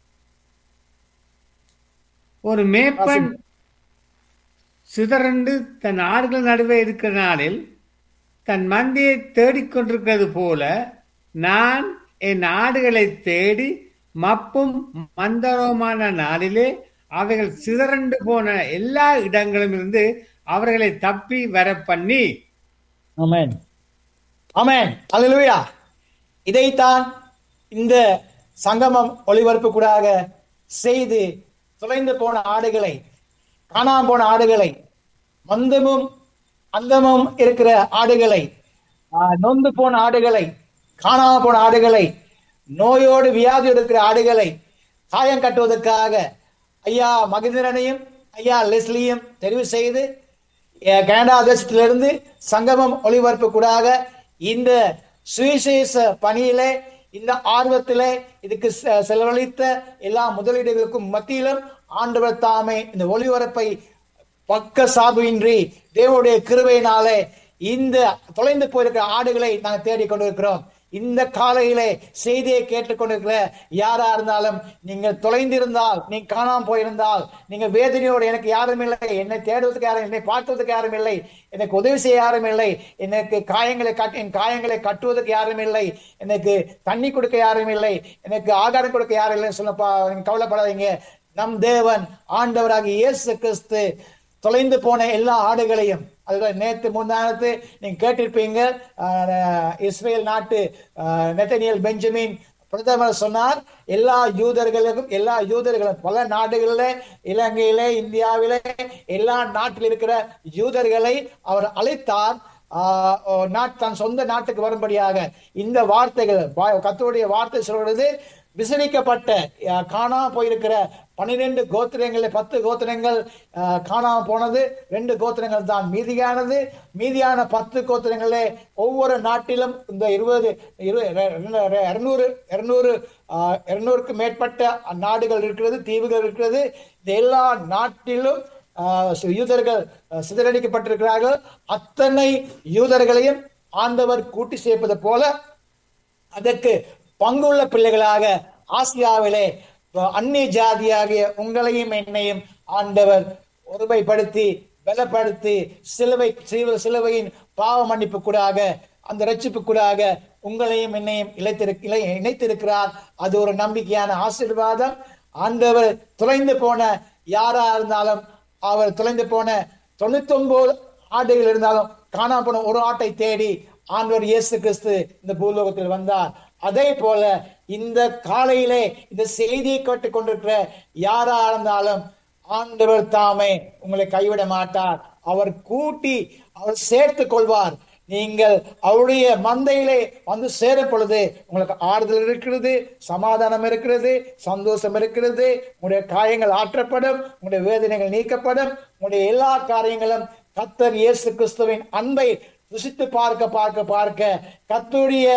ஒரு மேப்பன் சிதறண்டு தன் ஆடுகள் நடுவே இருக்கிற நாளில் தன் மந்தியை தேடிக்கொண்டிருக்கிறது போல நான் என் ஆடுகளை தேடி மப்பும் மந்தரவுமான நாளிலே அவைகள் சிதறண்டு போன எல்லா இடங்களும் இருந்து அவர்களை தப்பி வர பண்ணி ஆமென் ஆமென் அல்லேலூயா இதைத்தான் இந்த சங்கமம் ஒளிபரப்பு கூடாக செய்து தொலைந்து போன ஆடுகளை காணாம போன ஆடுகளை மந்தமும் அந்தமும் இருக்கிற ஆடுகளை ஆஹ், நொந்து போன ஆடுகளை காணாம போன ஆடுகளை நோயோடு வியாதி இருக்கிற ஆடுகளை காயம் கட்டுவதற்காக ஐயா மகேந்திரனையும் ஐயா லெஸ்லியும் தெரிவு செய்து அஹ், கனடா தேசத்திலிருந்து சங்கமம் ஒளிபரப்பு கூடாக இந்த சுவிசேஷ பணியிலே இந்த ஆர்வத்திலே இதுக்கு செ- செலவழித்த எல்லா முதலீடுகளுக்கும் மத்தியிலும் ஆண்டவர் தாமே இந்த ஒளிபரப்பை பக்க சார்பின்றி தேவனுடைய கிருபையினாலே இந்த தொலைந்து போயிருக்கிற ஆடுகளை நாங்கள் தேடிக் கொண்டிருக்கிறோம் இந்த காலையிலே செய்தியை கேட்டுக்கொண்டிருக்கிற யாரா இருந்தாலும் நீங்கள் தொலைந்திருந்தால் நீ காணாம போயிருந்தால் நீங்க வேதனையோடு எனக்கு யாரும் இல்லை என்னை தேடுவதற்கு யாரும் என்னை பார்த்துவதற்கு யாரும் இல்லை எனக்கு உதவி செய்ய யாரும் இல்லை எனக்கு காயங்களை கட் என் காயங்களை கட்டுவதற்கு யாரும் இல்லை எனக்கு தண்ணி கொடுக்க யாரும் இல்லை எனக்கு ஆகாரம் கொடுக்க யாரும் இல்லைன்னு சொல்லப்பா நீங்க கவலைப்படாதீங்க நம் தேவன் ஆண்டவராகிய இயேசு கிறிஸ்து தொலைந்து போன எல்லா ஆடுகளையும் அதோட நேத்து முந்தானத்து நீங்க கேட்டிருப்பீங்க ஆஹ், இஸ்ரேல் நாட்டு ஆஹ், நெத்தனியல் பெஞ்சமின் பிரதமர் சொன்னார் எல்லா யூதர்களுக்கும் எல்லா யூதர்களும் பல நாடுகளில இலங்கையில இந்தியாவில எல்லா நாட்டில் இருக்கிற யூதர்களை அவர் அழைத்தார் ஆஹ், ஓ, நாட் தன் சொந்த நாட்டுக்கு வரும்படியாக இந்த வார்த்தைகள் வா- கர்த்தருடைய வார்த்தை சொல்றது விசரிக்கப்பட்ட அஹ், காணாம போயிருக்கிற பன்னிரெண்டு கோத்திரங்கள்ல பத்து கோத்திரங்கள் அஹ், காணாம போனது ரெண்டு கோத்திரங்கள் தான் மீதியானது மீதியான பத்து கோத்திரங்களே ஒவ்வொரு நாட்டிலும் இந்த இருபது இருநூறு இருநூறு இருநூறுக்கு மேற்பட்ட நாடுகள் இருக்கிறது தீவுகள் இருக்கிறது இந்த எல்லா நாட்டிலும் ஆஹ், யூதர்கள் அஹ், சிதறடிக்கப்பட்டிருக்கிறார்கள் அத்தனை யூதர்களையும் ஆண்டவர் கூட்டி சேர்ப்பது போல அதற்கு பங்குள்ள பிள்ளைகளாக ஆசியாவிலே அந்நிய ஜாதியாகிய உங்களையும் என்னையும் ஆண்டவர் ஒருமைப்படுத்தி பலப்படுத்தி சிலுவை சிலுவை- சிலுவையின் பாவ மன்னிப்பு கூடாக அந்த ரட்சிப்பு கூடாக உங்களையும் என்னையும் இழைத்திரு இழை இணைத்திருக்கிறார் அது ஒரு நம்பிக்கையான ஆசீர்வாதம் ஆண்டவர் தொலைந்து போன யாரா இருந்தாலும் அவர் தொலைந்து போன தொண்ணூத்தி ஒன்பது ஆடுகள் இருந்தாலும் காணாம போன ஒரு ஆட்டை தேடி ஆண்டவர் இயேசு கிறிஸ்து இந்த பூலோகத்தில் வந்தார் அதே போல இந்த காலையிலே இந்த செய்தியை கேட்டுக் கொண்டிருக்கிற யாரா இருந்தாலும் ஆண்டவர் தாமே உங்களை கைவிட மாட்டார் அவர் கூட்டி அவர் சேர்த்துக் கொள்வார் நீங்கள் அவருடைய மந்தையிலே வந்து சேரும் பொழுது உங்களுக்கு ஆறுதல் இருக்கிறது சமாதானம் இருக்கிறது சந்தோஷம் இருக்கிறது உங்களுடைய காயங்கள் ஆற்றப்படும் உங்களுடைய வேதனைகள் நீக்கப்படும் உங்களுடைய எல்லா காரியங்களும் கத்தர் இயேசு கிறிஸ்துவின் அன்பை ருசித்து பார்க்க பார்க்க பார்க்க கத்துடைய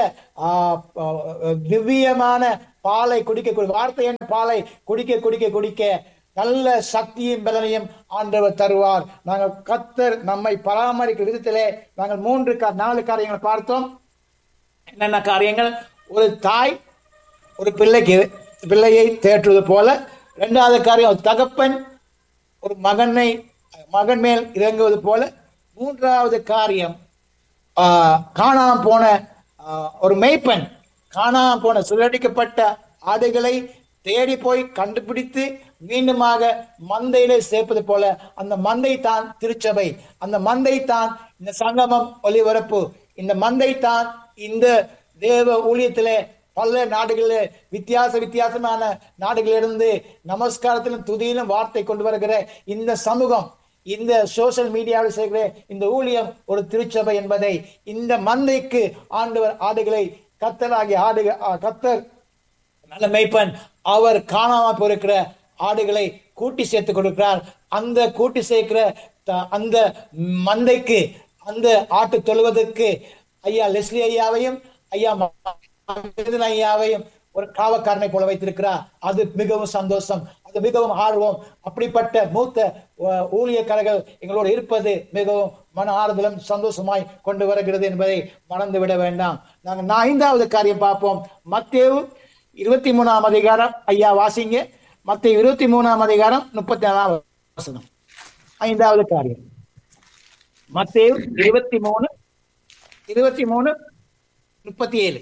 திவ்யமான பாலை குடிக்க வார்த்தையான பாலை குடிக்க குடிக்க குடிக்க நல்ல சக்தியும் பலனையும் ஆண்டவர் தருவார் நாங்கள் கத்தர் நம்மை பராமரிக்கும் விதத்திலே நாங்கள் மூன்று கா- நாலு காரியங்களை பார்த்தோம் என்னென்ன காரியங்கள் ஒரு தாய் ஒரு பிள்ளைக்கு பிள்ளையை தேற்றுவது போல இரண்டாவது காரியம் ஒரு தகப்பன் ஒரு மகனை மகன் மேல் இறங்குவது போல மூன்றாவது காரியம் ஆஹ், காணாம போன ஆஹ், ஒரு மெய்ப்பெண் காணாம போன சுழடிக்கப்பட்ட ஆடுகளை தேடி போய் கண்டுபிடித்து மீண்டுமாக மந்தையிலே சேர்ப்பது போல அந்த மந்தை தான் திருச்சபை அந்த மந்தை தான் இந்த சங்கமம் ஒளிபரப்பு இந்த மந்தை தான் இந்த தேவ ஊழியத்திலே பல நாடுகளில் வித்தியாச வித்தியாசமான நாடுகளிலிருந்து நமஸ்காரத்திலும் துதியிலும் வார்த்தை கொண்டு வருகிற இந்த சமூகம் இந்த சோஷியல் மீடியாவில் செய்கிற இந்த ஊழியம் ஒரு திருச்சபை என்பதை இந்த மந்தைக்கு ஆண்டவர் ஆடுகளை கத்தராகிய ஆடுக ஆ, கத்தர் நல்ல மேய்ப்பன் அவர் காணாம போயிருக்கிற ஆடுகளை கூட்டி சேர்த்து கொடுக்கிறார் அந்த கூட்டி சேர்க்கிற த- அந்த மந்தைக்கு அந்த ஆட்டு தொழுவதற்கு ஐயா லெஸ்லி ஐயாவையும் ஐயா மகேந்திரன் ஐயாவையும் ஒரு காவக்காரனை போல வைத்திருக்கிறார் அது மிகவும் சந்தோஷம் அது மிகவும் ஆர்வம் அப்படிப்பட்ட மூத்த அஹ், ஊழியக்காரர்கள் எங்களோடு இருப்பது மிகவும் மன ஆறுதலும் சந்தோஷமாய் கொண்டு வருகிறது என்பதை மறந்து விட வேண்டாம் நாங்க நான் ஐந்தாவது காரியம் பார்ப்போம் மத்தேவு இருபத்தி மூணாம் அதிகாரம் ஐயா வாசிங்க மத்திய இருபத்தி மூணாம் அதிகாரம் முப்பத்தி நாலாம் வசனம் ஐந்தாவது காரியம் மத்தேவு இருபத்தி மூணு இருபத்தி மூணு முப்பத்தி ஏழு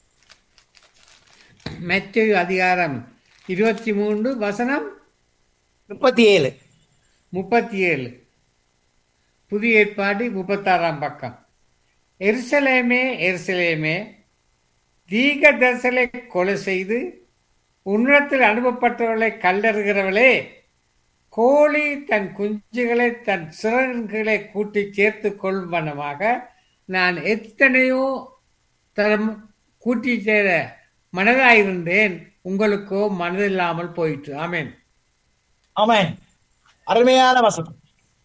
மெத்தேயு அதிகாரம் இருபத்தி மூன்று வசனம் முப்பத்தி ஏழு முப்பத்தி ஏழு புதிய ஏற்பாடு முப்பத்தாறாம் பக்கம் எருசலேமே எருசலேமே தீக தரிசலை கொலை செய்து உன்னிடத்தில் அனுப்பப்பட்டவர்களை கல்லறுகிறவளே கோழி தன் குஞ்சுகளை தன் சிறகுகளை கூட்டி சேர்த்து கொள்வனமாக நான் எத்தனையோ தரம் கூட்டி சேர மனதாயிருந்தேன் உங்களுக்கோ மனதில்லாமல் போயிற்று ஆமென் ஆமென் அருமையான வசனம்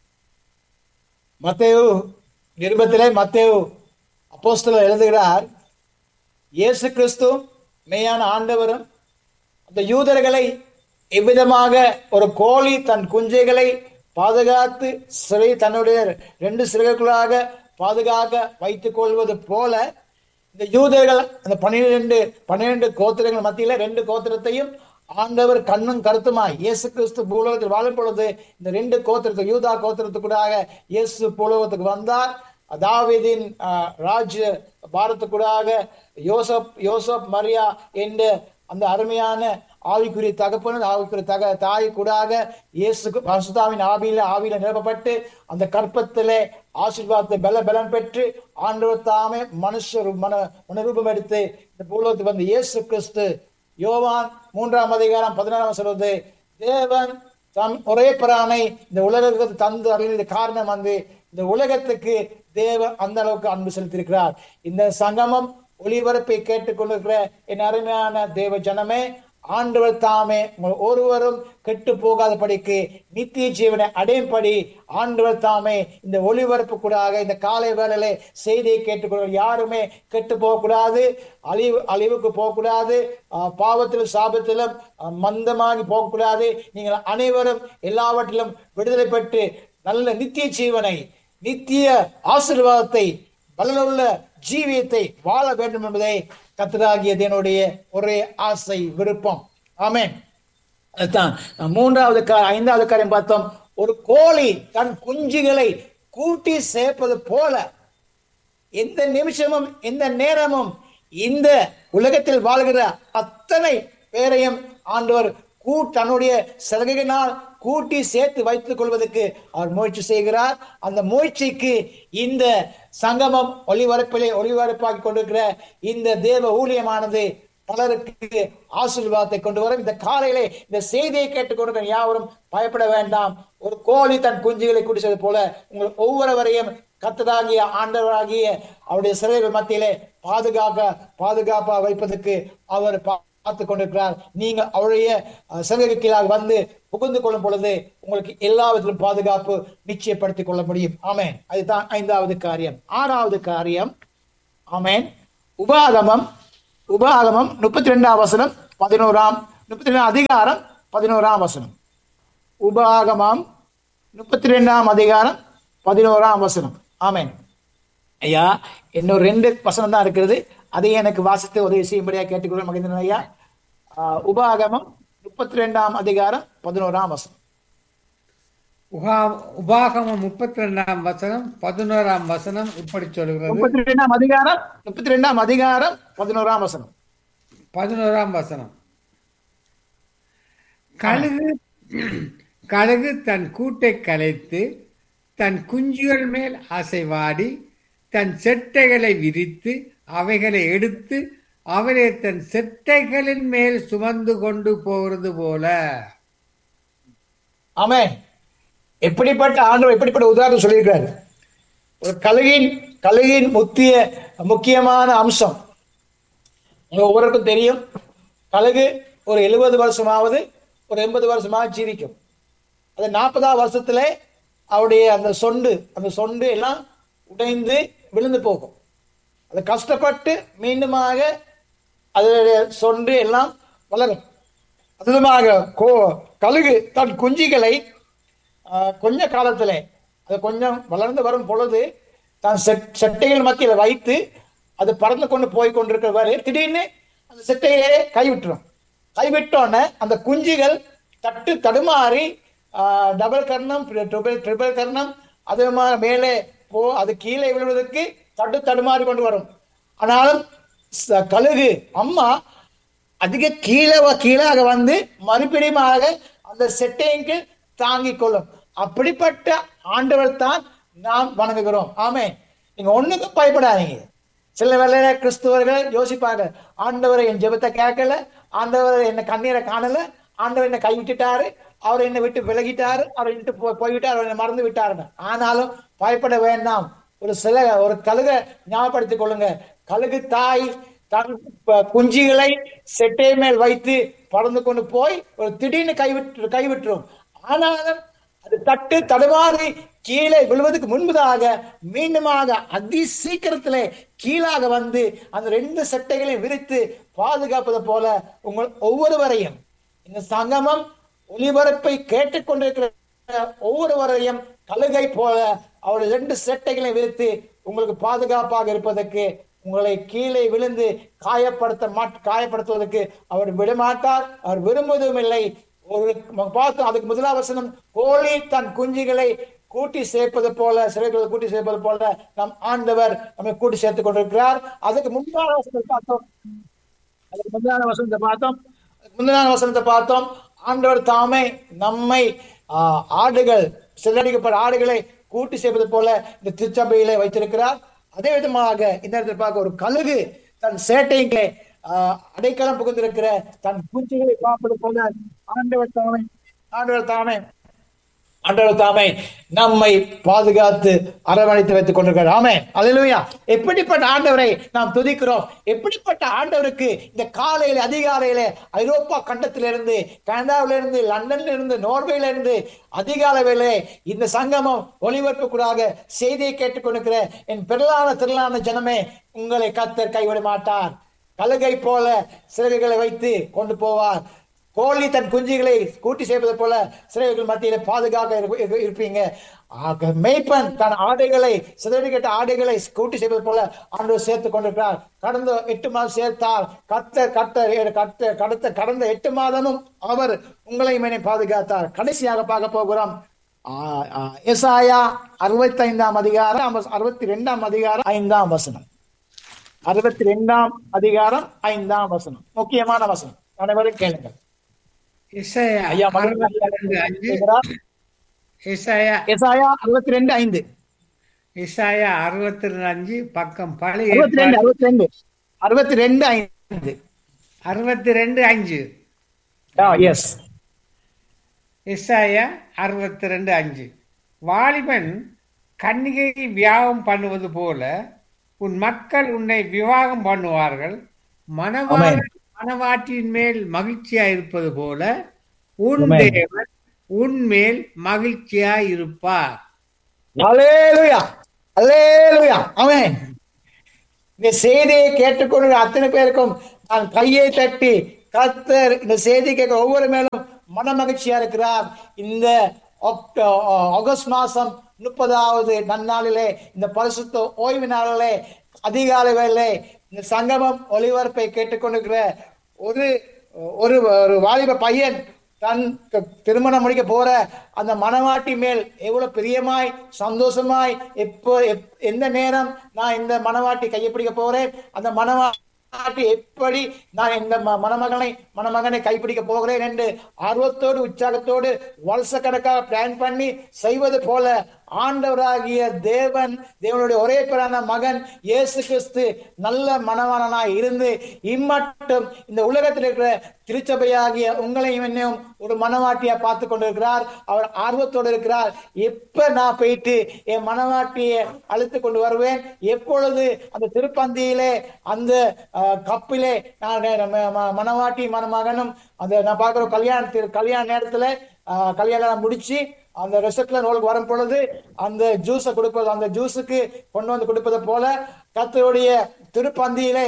மத்தேயு நிருபத்திலே மத்தேயு அப்போஸ்தலர் எழுதுகிறார் இயேசு கிறிஸ்து மெய்யான ஆண்டவரும் அந்த யூதர்களை எவ்விதமாக ஒரு கோழி தன் குஞ்சைகளை பாதுகாத்து சிறை தன்னுடைய ரெண்டு சிறைகளுக்குள்ளாக பாதுகாக்க வைத்துக் கொள்வது போல இந்த யூதர்கள் அந்த பன்னிரெண்டு பன்னிரெண்டு கோத்திரங்கள் மத்தியில ரெண்டு கோத்திரத்தையும் ஆண்டவர் கண்ணும் கருத்துமாய் இயேசு கிறிஸ்து பூலோகத்தில் வாழும் பொழுது இந்த ரெண்டு கோத்திரத்துக்கு யூதா கோத்திரத்துக்குடாக இயேசு பூலோகத்துக்கு வந்தார் தாவீதின் ஆஹ், ராஜ்ய பாரத்துக்குடாக யோசப் யோசப் மரியா என்ற அந்த அருமையான ஆவிக்குரிய தகப்பனும் ஆவிக்குரிய தக தாய் கூடாக இயேசு பசுதாவின் ஆவியில ஆவியில நிரப்பப்பட்டு அந்த கற்பத்திலே ஆசீர்வாதத்தை பல பலன் பெற்று ஆண்டவர் தாமே மனுஷ மன மனரூபம் எடுத்து இந்த பூலோகத்துக்கு வந்த இயேசு கிறிஸ்து யோவான் மூன்றாம் அதிகாரம் பதினாறாம் சொல்வது தேவன் தம் ஒரே பிரானை இந்த உலகத்துக்கு தந்து அறிந்த காரணம் வந்து இந்த உலகத்துக்கு தேவன் அந்த அளவுக்கு அன்பு செலுத்தியிருக்கிறார் இந்த சங்கமம் ஒளிபரப்பை கேட்டுக்கொண்டிருக்கிற என் அருமையான தேவ ஜனமே ஆண்டவர் தாமே உங்கள் ஒருவரும் கெட்டு போகாதபடிக்கு நித்திய ஜீவனை அடையும்படி ஆண்டவர் தாமே இந்த ஒளிபரப்பு கூடாக இந்த காலை வேளையிலே செய்தியை கேட்டுக்கொள்ள யாருமே கெட்டு போகக்கூடாது அழிவு அழிவுக்கு போகக்கூடாது ஆஹ் பாவத்திலும் சாபத்திலும் ஆஹ் மந்தமாகி போகக்கூடாது நீங்கள் அனைவரும் எல்லாவற்றிலும் விடுதலை பெற்று நல்ல நித்திய ஜீவனை நித்திய ஆசீர்வாதத்தை பலனுள்ள ஜீவியத்தை வாழ வேண்டும் என்பதை கத்தராகியது என்னுடைய ஒரே ஆசை விருப்பம் ஆமென் அதுதான் நான் மூன்றாவது கா ஐந்தாவது காரியம் பார்த்தோம் ஒரு கோழி தன் குஞ்சுகளை கூட்டி சேர்ப்பது போல எந்த நிமிஷமும் எந்த நேரமும் இந்த உலகத்தில் வாழ்கிற அத்தனை பேரையும் ஆண்டவர் கூ தன்னுடைய சிறகினால் கூட்டி சேர்த்து வைத்துக் கொள்வதற்கு அவர் முயற்சி செய்கிறார் அந்த முயற்சிக்கு இந்த சங்கமம் ஒளிபரப்பிலே ஒளிபரப்பாக்கி கொண்டிருக்கிற இந்த தேவ ஊழியமானது பலருக்கு ஆசீர்வாதத்தை கொண்டு வரும் இந்த காலையிலே இந்த செய்தியை கேட்டுக்கொண்டு யாவரும் பயப்பட வேண்டாம் ஒரு கோழி தன் குஞ்சுகளை குடிச்சது போல உங்கள் ஒவ்வொருவரையும் கத்ததாகிய ஆண்டவராகிய அவருடைய சிறைகள் மத்தியிலே பாதுகாக்க பாதுகாப்பா வைப்பதற்கு அவர் பார்த்து கொண்டிருக்கிறார் நீங்க அவருடைய அஹ், சிறைக்கு கீழாக வந்து புகுந்து கொள்ளும் பொழுது உங்களுக்கு எல்லா விதத்திலும் பாதுகாப்பு நிச்சயப்படுத்திக் கொள்ள முடியும் ஆமென் அதுதான் ஐந்தாவது காரியம் ஆறாவது காரியம் ஆமென் உபாகமம் உபாகமம் முப்பத்தி ரெண்டாம் வசனம் பதினோராம் முப்பத்தி ரெண்டாம் அதிகாரம் பதினோராம் வசனம் உபாகமம் முப்பத்தி ரெண்டாம் அதிகாரம் பதினோராம் வசனம் ஆமென் ஐயா இன்னும் ரெண்டு வசனம் தான் இருக்கிறது அதை எனக்கு வாசித்து உதவி செய்யும்படியா கேட்டுக்கொள்ள மகிழ்ந்தன் ஐயா ஆஹ், உபாகமம் முப்பத்தி ரெண்டாம் அதிகாரம் பதினோராம் வசனம் உகா உபாகமம் முப்பத்தி ரெண்டாம் வசனம் பதினோராம் வசனம் இப்படி சொல்கிறது முப்பத்தி ரெண்டாம் அதிகாரம் முப்பத்தி ரெண்டாம் அதிகாரம் பதினோராம் வசனம் பதினோராம் வசனம் கழுகு கழுகு தன் கூட்டை கலைத்து தன் குஞ்சுகள் மேல் அசைவாடி தன் செட்டைகளை விரித்து அவைகளை எடுத்து அவரை தன் செட்டைகளின் மேல் சுமந்து கொண்டு போகிறது போல ஆமென் எப்படிப்பட்ட ஆண்டவர் எப்படிப்பட்ட உதாரணம் சொல்லியிருக்கிறார் ஒரு கழுகின் கழுகின் முக்கிய முக்கியமான அம்சம் உங்க ஒவ்வொருக்கும் தெரியும் கழுகு ஒரு எழுபது வருஷமாவது ஒரு எண்பது வருஷமாவது ஜீவிக்கும் அது நாற்பதாவது வருஷத்துல அவருடைய அந்த சொண்டு அந்த சொண்டு எல்லாம் உடைந்து விழுந்து போகும் அது கஷ்டப்பட்டு மீண்டுமாக அதனுடைய சொண்டு எல்லாம் வளரும் அதுமாக கோ கழுகு தன் குஞ்சுகளை ஆஹ், கொஞ்ச காலத்திலே அது கொஞ்சம் வளர்ந்து வரும் பொழுது தன் செட் செட்டைகள் மத்தியில் வைத்து அது பறந்து கொண்டு போய் கொண்டிருக்கிறவாறு திடீர்னு அந்த செட்டையே கைவிட்டுரும் கைவிட்டோன்னே அந்த குஞ்சுகள் தட்டு தடுமாறி டபுள் கர்ணம் ட்ரிபிள் ட்ரிபிள் கர்ணம் அது மா- மேலே போ அது கீழே விழுவதற்கு தட்டு தடுமாறி கொண்டு வரும் ஆனாலும் ச- கழுகு அம்மா அதிக கீழே வ- கீழாக வந்து மறுபடியுமாக அந்த செட்டைக்கு தாங்கிக் கொள்ளும் அப்படிப்பட்ட ஆண்டவர் தான் நாம் வணங்குகிறோம் ஆமே நீங்க ஒண்ணுக்கும் பயப்படாதீங்க சில வேளையில கிறிஸ்துவர்கள் யோசிப்பாங்க ஆண்டவரை என் ஜெபத்தை கேட்கல ஆண்டவர் என்ன கண்ணீரை காணல ஆண்டவர் என்ன கைவிட்டுட்டாரு அவர் என்னை விட்டு விலகிட்டாரு அவர் விட்டு போ- போய்விட்டார் அவர் என்னை மறந்து விட்டாருன்னு ஆனாலும் பயப்பட வேண்டாம் ஒரு சில ஒரு கழுக ஞாபகப்படுத்திக் கொள்ளுங்க கழுகு தாய் தன் ப- குஞ்சுகளை செட்டை மேல் வைத்து பறந்து கொண்டு போய் ஒரு திடீர்னு கைவிட்டு கைவிட்டுரும் ஆனாலும் அது தட்டு தடுமாறி கீழே விழுவதற்கு முன்பதாக மீண்டுமாக அதி சீக்கிரத்திலே கீழாக வந்து அந்த ரெண்டு சட்டைகளையும் விரித்து பாதுகாப்பது போல உங்கள் ஒவ்வொருவரையும் இந்த சங்கமம் ஒளிபரப்பை கேட்டுக்கொண்டிருக்கிற ஒவ்வொருவரையும் கழுகை போல அவருடைய ரெண்டு செட்டைகளை விரித்து உங்களுக்கு பாதுகாப்பாக இருப்பதற்கு உங்களை கீழே விழுந்து காயப்படுத்த மாட் காயப்படுத்துவதற்கு அவர் விடமாட்டார் அவர் விரும்புவதும் இல்லை ஒரு பார்த்தோம் அதுக்கு முதலாவது வசனம் கோழி தன் குஞ்சுகளை கூட்டி சேர்ப்பது போல சிறைகளை கூட்டி சேர்ப்பது போல நம் ஆண்டவர் நம்மை கூட்டி சேர்த்துக் கொண்டிருக்கிறார் அதுக்கு முன்னாள் வசனத்தை பார்த்தோம் அதுக்கு முன்னான வசனத்தை பார்த்தோம் அதுக்கு முன்னான வசனத்தை பார்த்தோம் ஆண்டவர் தாமே நம்மை ஆஹ், ஆடுகள் சிதறடிக்கப்பட்ட ஆடுகளை கூட்டி சேர்ப்பது போல இந்த திருச்சபையிலே வைத்திருக்கிறார் அதே விதமாக இந்த இடத்துல பார்க்க ஒரு கழுகு தன் சேட்டைகளை ஆஹ், அடைக்கலம் புகுந்திருக்கிற தன் குஞ்சுகளை பார்ப்பது போல ஆண்டவர் தாமே ஆண்டவர் தாமே ஆண்டவர் தாமே நம்மை பாதுகாத்து அரவணைத்து வைத்துக் கொண்டிருக்கிறார் ஆமே அல்லேலூயா எப்படிப்பட்ட ஆண்டவரை நாம் துதிக்கிறோம் எப்படிப்பட்ட ஆண்டவருக்கு இந்த காலையில அதிகாலையில ஐரோப்பா கண்டத்திலிருந்து கனடாவிலிருந்து லண்டன்ல இருந்து நோர்வேல இருந்து அதிகாலை வேளை இந்த சங்கமம் ஒளிபரப்புக்கூடாக செய்தியை கேட்டுக்கொண்டிருக்கிற என் பெருளான திரளான ஜனமே உங்களை கத்தர் கைவிட மாட்டார் கழுகை போல சிறகுகளை வைத்து கொண்டு போவார் கோழி தன் குஞ்சுகளை கூட்டி சேர்ப்பது போல சிறைகள் மத்தியில பாதுகாக்க இருப்ப- இருப்ப- இருப்பீங்க ஆக மேய்ப்பன் தன் ஆடைகளை சிதறிக்கட்ட ஆடைகளை கூட்டி சேர்ப்பது போல ஆண்டவர் சேர்த்து கொண்டிருக்கிறார் கடந்த எட்டு மாதம் சேர்த்தார் கத்த கத்த கத்த கடத்த கடந்த எட்டு மாதமும் அவர் உங்களை மேனே பாதுகாத்தார் கடைசியாக பார்க்க போகிறோம் ஆ, ஆ, எசாயா அறுபத்தி ஐந்தாம் அதிகாரம் அறுபத்தி ரெண்டாம் அதிகாரம் ஐந்தாம் வசனம் அறுபத்தி ரெண்டாம் அதிகாரம் ஐந்தாம் வசனம் முக்கியமான வசனம் அனைவரும் கேளுங்கள் இசையா ஐயா மகன் அஞ்சு கேட்கிறார். இசையா எசாயா அறுபத்தி ரெண்டு ஐந்து இசாயா அறுபத்தி ரெண்டு அஞ்சு பக்கம் பழைய அறுபத்தி ரெண்டு அறுபத்தி ரெண்டு அறுபத்தி ரெண்டு ஐந்து அறுபத்தி ரெண்டு அஞ்சு எஸ் இசாயா அறுபத்தி ரெண்டு அஞ்சு வாலிபன் கன்னிகை வியாகம் பண்ணுவது போல உன் மக்கள் உன்னை விவாகம் பண்ணுவார்கள் மனவாளன் மனவாட்டியின் மேல் மகிழ்ச்சியா இருப்பது போல உன் ஆமென். தேவன் உன்மேல் மகிழ்ச்சியா இருப்பார் அலேலுயா அலேலுயா ஆமென் இந்த செய்தியை கேட்டுக்கொண்டு அத்தனை பேருக்கும் நான் கையை தட்டி கர்த்தர் இந்த செய்தி கேட்கிற ஒவ்வொரு மேலும் மன மகிழ்ச்சியா இருக்கிறார் இந்த ஒக்டோ- ஆகஸ்ட் மாசம் முப்பதாவது நன்னாளிலே இந்த பரிசுத்த ஓய்வு நாளிலே அதிகாலை வேளை இந்த சங்கமம் ஒளிபரப்பை கேட்டுக்கொண்டிருக்கிற ஒரு ஒரு ஒரு வாலிப பையன் தன் க- திருமணம் முடிக்க போற அந்த மணவாட்டி மேல் எவ்வளவு பிரியமாய் சந்தோஷமாய் எப்போ எப்- எந்த நேரம் நான் இந்த மணவாட்டி கையை பிடிக்க போறேன் அந்த மணவாட்டி எப்படி நான் இந்த ம- மணமகனை மணமகனை கைப்பிடிக்க போகிறேன் என்று ஆர்வத்தோடு உற்சாகத்தோடு வருஷக்கணக்காக பிளான் பண்ணி செய்வது போல ஆண்டவராகிய தேவன் தேவனுடைய ஒரே பேரான மகன் இயேசு கிறிஸ்து நல்ல மனவாளனாய் இருந்து இம்மட்டும் இந்த உலகத்தில் இருக்கிற திருச்சபையாகிய உங்களையும் என்னையும் ஒரு மனவாட்டியா பார்த்து கொண்டிருக்கிறார் அவர் ஆர்வத்தோடு இருக்கிறார் எப்ப நான் போயிட்டு என் மனவாட்டியை அழைத்து கொண்டு வருவேன் எப்பொழுது அந்த திருப்பந்தியிலே அந்த அஹ், கப்பிலே நான் ம- ம- மனவாட்டி மணமகனும் அந்த நான் பார்க்கிற கல்யாண கல்யாண நேரத்துல அஹ், கல்யாணம் முடிச்சு அந்த ரெசப்ட்ல நோலுக்கு வரும் பொழுது அந்த ஜூஸை கொடுப்பது அந்த ஜூஸுக்கு கொண்டு வந்து கொடுப்பது போல கர்த்தருடைய திருப்பந்தியிலே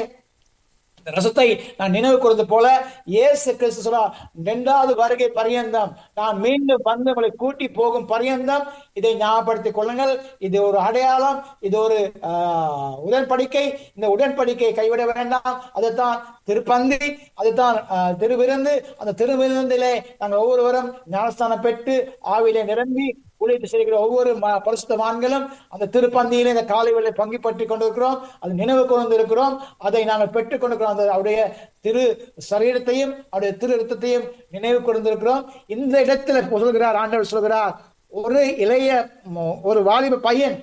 இந்த ரசத்தை நான் நினைவு கூறுவது போல இயேசு கிறிஸ்து சொல்றா இரண்டாவது வருகை பரியந்தம் நான் மீண்டும் வந்து உங்களை கூட்டி போகும் பரியந்தம் இதை ஞாபகப்படுத்திக் கொள்ளுங்கள் இது ஒரு அடையாளம் இது ஒரு ஆஹ், உடன்படிக்கை இந்த உடன்படிக்கையை கைவிட வேண்டாம் அதுதான் திருப்பந்தி அதுதான் ஆஹ், திருவிருந்து அந்த திருவிருந்திலே நாங்கள் ஒவ்வொருவரும் ஞானஸ்தானம் பெற்று ஆவிலே நிரம்பி ஊழியத்தை செய்கிற ஒவ்வொரு ம- பரிசுத்தவான்களும் அந்த திருப்பந்தியிலே இந்த காலை வேளை பங்கு பற்றி கொண்டிருக்கிறோம் அது நினைவு கொண்டு இருக்கிறோம் அதை நாங்கள் பெற்றுக் கொண்டிருக்கிறோம் அந்த அவருடைய திரு சரீரத்தையும் அவருடைய திரு ரத்தத்தையும் நினைவு கொண்டிருக்கிறோம் இந்த இடத்துல சொல்கிறார் ஆண்டவர் சொல்கிறார் ஒரு இளைய ம- ஒரு வாலிப பையன்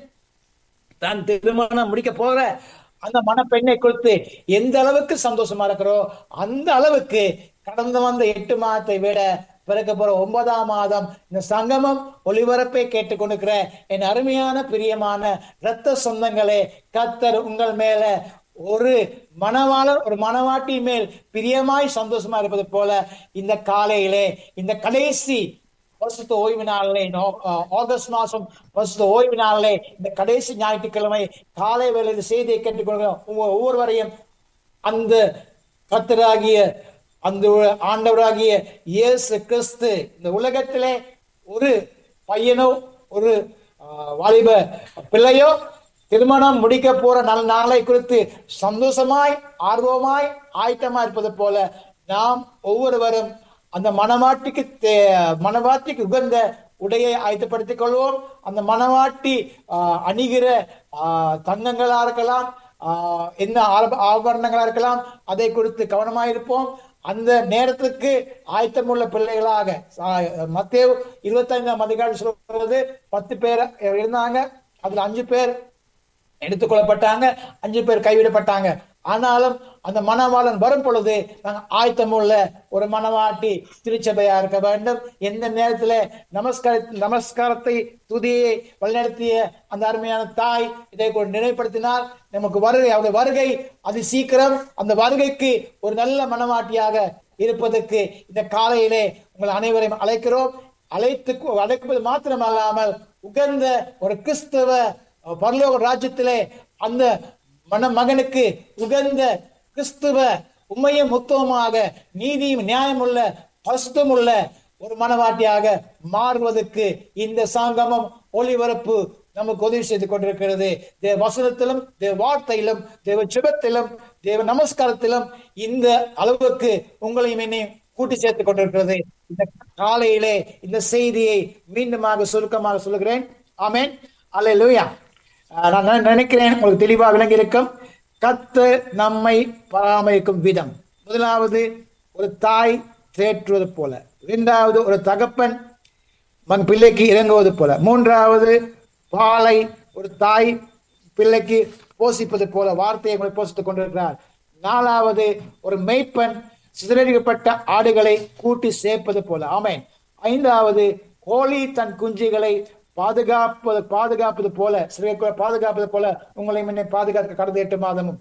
தான் திருமணம் முடிக்க போற அந்த மணப்பெண்ணை குறித்து எந்த அளவுக்கு சந்தோஷமா இருக்கிறோ அந்த அளவுக்கு கடந்து வந்த எட்டு மாதத்தை விட பிறக்க போற ஒன்பதாம் மாதம் இந்த சங்கமம் ஒளிபரப்பை கேட்டுக்கொண்டிருக்கிற என் அருமையான பிரியமான இரத்த சொந்தங்களே கத்தர் உங்கள் மேல ஒரு மணவாளர் ஒரு மணவாட்டி மேல் பிரியமாய் சந்தோஷமா இருப்பது போல இந்த காலையிலே இந்த கடைசி பரிசுத்த ஓய்வு நாளிலே நோ- ஆ, ஆகஸ்ட் மாசம் பரிசுத்த ஓய்வு நாளிலே இந்த கடைசி ஞாயிற்றுக்கிழமை காலை வேலை இந்த செய்தியை கேட்டுக்கொள்கிறோம் ஒவ்வொரு- ஒவ்வொருவரையும் அந்த கத்தராகிய அந்த ஆண்டவராகிய இயேசு கிறிஸ்து இந்த உலகத்திலே ஒரு பையனோ ஒரு ஆ, வாலிப பிள்ளையோ திருமணம் முடிக்க போற நல் நாளை குறித்து சந்தோஷமாய் ஆர்வமாய் ஆயத்தமா இருப்பது போல நாம் ஒவ்வொருவரும் அந்த மணவாட்டிக்கு தே- மணவாட்டிக்கு உகந்த உடையை ஆயத்தப்படுத்திக் கொள்வோம் அந்த மணவாட்டி ஆஹ், அணிகிற ஆஹ், தங்கங்களா இருக்கலாம் ஆஹ், என்ன ஆப- ஆபரணங்களா இருக்கலாம் அதை குறித்து கவனமாயிருப்போம் அந்த நேரத்துக்கு ஆயத்தமுள்ள பிள்ளைகளாக மத்திய இருபத்தி ஐந்தாம் அதிகாரி சொல்றது பத்து பேர் இருந்தாங்க அதுல அஞ்சு பேர் எடுத்துக்கொள்ளப்பட்டாங்க அஞ்சு பேர் கைவிடப்பட்டாங்க ஆனாலும் அந்த மணவாளன் வரும் பொழுது நாங்கள் ஆயத்தமுள்ள ஒரு மணவாட்டி திருச்சபையா இருக்க வேண்டும் எந்த நேரத்துல நமஸ்கார நமஸ்காரத்தை துதியை வழிநடத்திய அந்த அருமையான தாய் இதை கூட நினைவுபடுத்தினால் நமக்கு வருகை அவருடைய வருகை அது சீக்கிரம் அந்த வருகைக்கு ஒரு நல்ல மணவாட்டியாக இருப்பதற்கு இந்த காலையிலே உங்கள் அனைவரையும் அழைக்கிறோம் அழைத்து அழைப்பது மாத்திரமல்லாமல் உகந்த ஒரு கிறிஸ்தவ பரலோக ராஜ்யத்திலே அந்த மன மகனுக்கு உகந்த கிறிஸ்துவ உண்மையும் முத்துவமாக நீதியும் நியாயமுள்ள பசுத்தமுள்ள ஒரு மனவாட்டியாக மாறுவதற்கு இந்த சங்கமம் ஒளிபரப்பு நமக்கு உதவி செய்து கொண்டிருக்கிறது தேவ வசனத்திலும் தேவ வார்த்தையிலும் தேவ சிபத்திலும் தேவ நமஸ்காரத்திலும் இந்த அளவுக்கு உங்களையும் என்னையும் கூட்டி சேர்த்துக் கொண்டிருக்கிறது இந்த காலையிலே இந்த செய்தியை மீண்டுமாக சுருக்கமாக சொல்லுகிறேன் ஆமென் அல்லேலூயா ஆஹ் நான் நினை- நினைக்கிறேன் உங்களுக்கு தெளிவாக விளங்கி இருக்கும் கத்தர் நம்மை பராமரிக்கும் விதம் முதலாவது ஒரு தாய் தேற்றுவது போல இரண்டாவது ஒரு தகப்பன் மன் பிள்ளைக்கு இறங்குவது போல மூன்றாவது பாலை ஒரு தாய் பிள்ளைக்கு போஷிப்பது போல வார்த்தையை உங்களை போஷித்துக் கொண்டிருக்கிறார் நாலாவது ஒரு மெய்ப்பன் சிதறடிக்கப்பட்ட ஆடுகளை கூட்டி சேர்ப்பது போல ஆமென் ஐந்தாவது கோழி தன் குஞ்சுகளை பாதுகாப்பது பாதுகாப்பது போல சிறுக பாதுகாப்பது போல உங்களை முன்னே பாதுகாக்க கடந்த எட்டு மாதமும்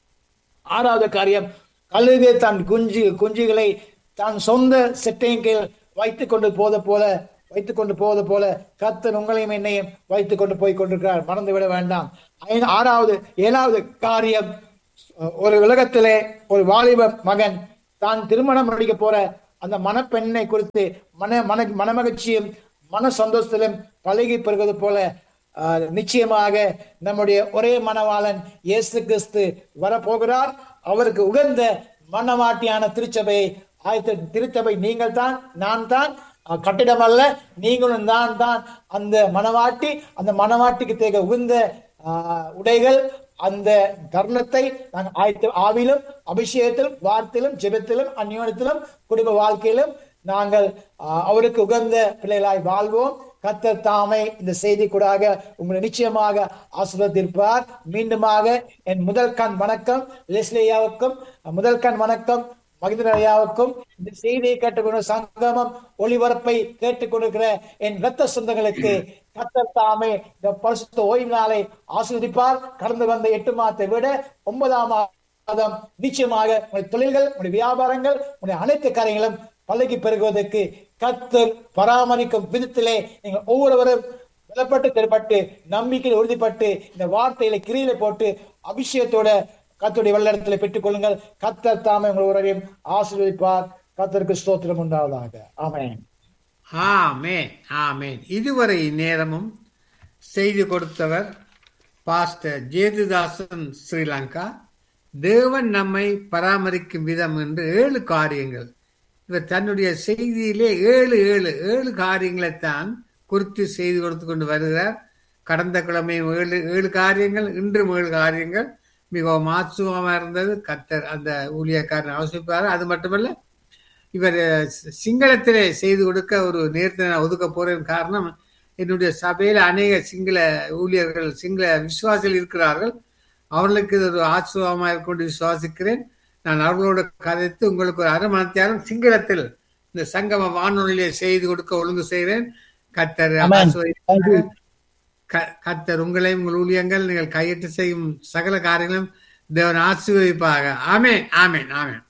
ஆறாவது காரியம் கழுகு தன் குஞ்சு குஞ்சுகளை தன் சொந்த செட்டையின் கீழ் வைத்துக் கொண்டு போத போல வைத்துக் கொண்டு போவது போல கத்தர் உங்களையும் என்னையும் வைத்துக் கொண்டு போய் கொண்டிருக்கிறார் மறந்து விட வேண்டாம் ஐந்து- ஆறாவது ஏழாவது காரியம் ஒரு உலகத்திலே ஒரு வாலிப மகன் தான் திருமணம் முடிக்க போற அந்த மணப்பெண்ணை குறித்து மன மன மனமகிழ்ச்சியும் மன சந்தோஷத்திலும் பழகி பெறுவது போல ஆஹ், நிச்சயமாக நம்முடைய ஒரே மணவாளன் இயேசு கிறிஸ்து வரப்போகிறார் அவருக்கு உகந்த மனவாட்டியான திருச்சபையை ஆயத்த திருச்சபை நீங்கள் தான் நான் தான் அஹ், கட்டிடம் அல்ல நீங்களும் நான் தான் அந்த மனவாட்டி அந்த மனவாட்டிக்கு தேக உகந்த ஆஹ், உடைகள் அந்த தருணத்தை நாங்கள் ஆயத்த ஆவிலும் அபிஷேகத்திலும் வார்த்தையிலும் ஜெபத்திலும் அந்யோனத்திலும் குடும்ப வாழ்க்கையிலும் நாங்கள் ஆஹ், அவருக்கு உகந்த பிள்ளைகளாய் வாழ்வோம் கத்தர் தாமே இந்த செய்தி கூடாக உங்களை நிச்சயமாக ஆசீர்வதிப்பார் மீண்டுமாக என் முதல் கண் வணக்கம் லெஸ்லியாவுக்கும் முதல் கண் வணக்கம் மகிதனையாவுக்கும் இந்த செய்தியை கேட்டுக்கொண்ட சங்கமம் ஒளிபரப்பை கேட்டுக்கொண்டிருக்கிற என் ரத்த சொந்தங்களுக்கு கத்தர் தாமே இந்த பரிசுத்த ஓய்வு நாளை ஆஸ்வதிப்பார் கடந்து வந்த எட்டு மாதத்தை விட ஒன்பதாம் மாதம் நிச்சயமாக உங்களுடைய தொழில்கள் உங்களுடைய வியாபாரங்கள் உங்களுடைய அனைத்து காரியங்களும் பழகி பெருகுவதற்கு கத்தர் பராமரிக்கும் விதத்திலே நீங்கள் ஒவ்வொருவரும் பலப்பட்டு தெருப்பட்டு நம்பிக்கையில் உறுதிப்பட்டு இந்த வார்த்தையில கிரியில போட்டு அபிஷேகத்தோட கத்தருடைய வெள்ளடத்துல பெற்றுக் கொள்ளுங்கள் கத்தர் தாமே உங்கள் உறவையும் ஆசீர்வதிப்பார் கத்தருக்கு ஸ்தோத்திரம் உண்டாவதாக ஆமென் ஆமேன் ஆமேன் இதுவரை நேரமும் செய்தி கொடுத்தவர் பாஸ்டர் ஜேதுதாசன் ஸ்ரீலங்கா தேவன் நம்மை பராமரிக்கும் விதம் என்று ஏழு காரியங்கள் இவர் தன்னுடைய செய்தியிலே ஏழு ஏழு ஏழு காரியங்களைத்தான் குறித்து செய்து கொடுத்து கொண்டு வருகிறார் கடந்த கிழமை ஏழு ஏழு காரியங்கள் இன்றும் ஏழு காரியங்கள் மிகவும் ஆச்சுவமாக இருந்தது கத்தர் அந்த ஊழியக்காரன் அவசிப்பார் அது மட்டுமல்ல இவர் சிங்களத்திலே செய்து கொடுக்க ஒரு நேரத்தை நான் ஒதுக்க போறேன் காரணம் என்னுடைய சபையில் அநேக சிங்கள ஊழியர்கள் சிங்கள விசுவாசிகள் இருக்கிறார்கள் அவர்களுக்கு இது ஒரு ஆச்சுவமாக இருக்கும் விசுவாசிக்கிறேன் நான் அவர்களோட கதைத்து உங்களுக்கு ஒரு அரை மணத்தியாரம் சிங்களத்தில் இந்த சங்கம வானொலியிலே செய்து கொடுக்க ஒழுங்கு செய்கிறேன் கத்தர் கத்தர் உங்களையும் உங்கள் ஊழியங்கள் நீங்கள் கையிட்டு செய்யும் சகல காரியங்களும் தேவன் ஆசீர்வதிப்பாக ஆமேன் ஆமேன் ஆமேன்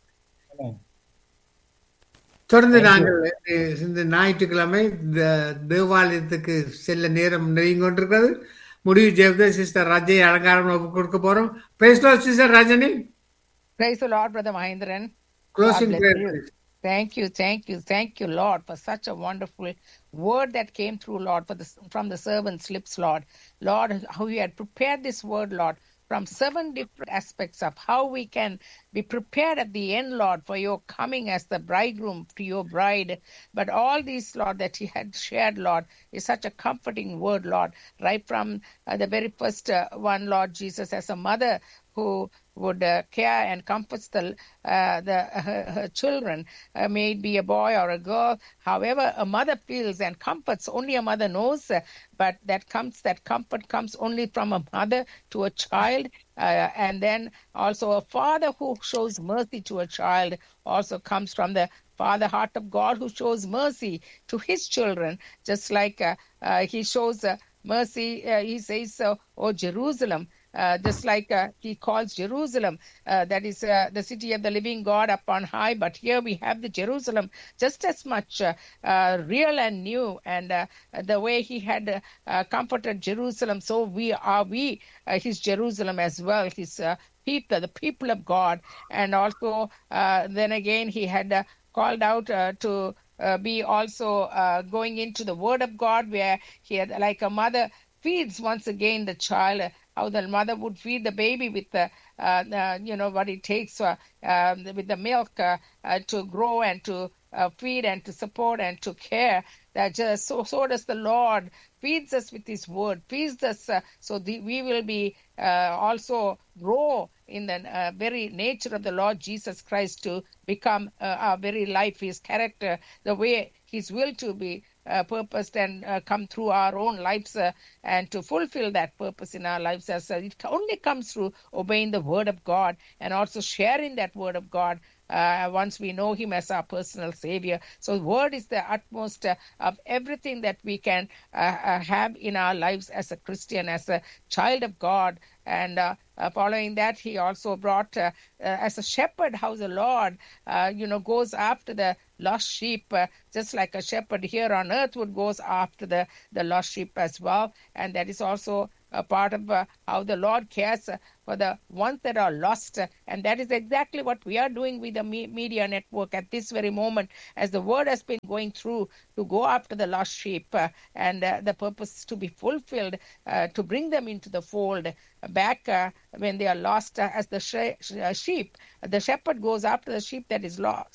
தொடர்ந்து நாங்கள் இந்த ஞாயிற்றுக்கிழமை தேவாலயத்துக்கு செல்ல நேரம் நெருங்கி கொண்டிருக்கிறது முடிவு ஜெயதே சிஸ்டர் ரஜை அலங்காரம் கொடுக்க போறோம் பேசலோ sister Rajini Praise the Lord, Brother Mahindran. Closing God bless you. Thank you, thank you, thank you, Lord, for such a wonderful word that came through, Lord, for the, from the servant's lips, Lord. Lord, how you had prepared this word, Lord, from seven different aspects of how we can be prepared at the end, Lord, for your coming as the bridegroom to your bride. But all these, Lord, that he had shared, Lord, is such a comforting word, Lord, right from uh, the very first uh, one, Lord Jesus, as a mother who would uh, care and comfort the, uh, the her, her children, uh, may it be a boy or a girl, however a mother feels and comforts, only a mother knows. uh, but that comes, that comfort comes only from a mother to a child, uh, and then also a father who shows mercy to a child also comes from the Father heart of God who shows mercy to his children, just like uh, uh, he shows uh, mercy. Uh, he says, uh, "Oh Jerusalem." Uh, just like uh, he calls Jerusalem, uh, that is uh, the city of the living God up on high. But here we have the Jerusalem just as much uh, uh, real and new, and uh, the way he had uh, uh, comforted Jerusalem, so we are we uh, his Jerusalem as well, his uh, people, the people of God, and also uh, then again he had uh, called out uh, to uh, be also uh, going into the Word of God, where he had like a mother feeds once again the child how the mother would feed the baby with the, uh, uh, you know, what it takes uh, um, with the milk uh, uh, to grow and to uh, feed and to support and to care. That just so so does the Lord feeds us with His word, feeds us uh, so the, we will be uh, also grow in the uh, very nature of the Lord Jesus Christ to become uh, our very life, His character, the way His will to be uh, purposed and uh, come through our own lives uh, and to fulfill that purpose in our lives as uh, it only comes through obeying the word of God and also sharing that word of God uh, once we know him as our personal savior so word is the utmost uh, of everything that we can uh, uh, have in our lives as a christian as a child of god and uh, uh, following that he also brought uh, uh, as a shepherd how the lord uh, you know goes after the lost sheep uh, just like a shepherd here on earth would goes after the the lost sheep as well and that is also a part of uh, how the lord cares uh, for the ones that are lost uh, and that is exactly what we are doing with the me- media network at this very moment as the word has been going through to go after the lost sheep uh, and uh, the purpose to be fulfilled uh, to bring them into the fold back uh, when they are lost uh, as the she- uh, sheep the shepherd goes after the sheep that is lost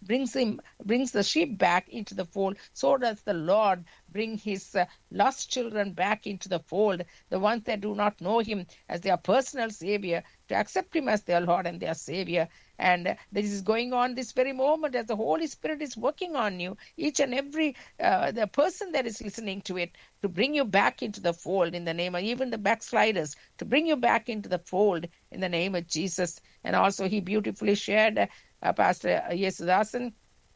brings him brings the sheep back into the fold so does the lord bring his uh, lost children back into the fold the ones that do not know him as their personal savior to accept him as their lord and their savior and uh, this is going on this very moment as the holy spirit is working on you each and every uh, the person that is listening to it to bring you back into the fold in the name of even the backsliders to bring you back into the fold in the name of jesus and also he beautifully shared uh, uh, pastor yesudasan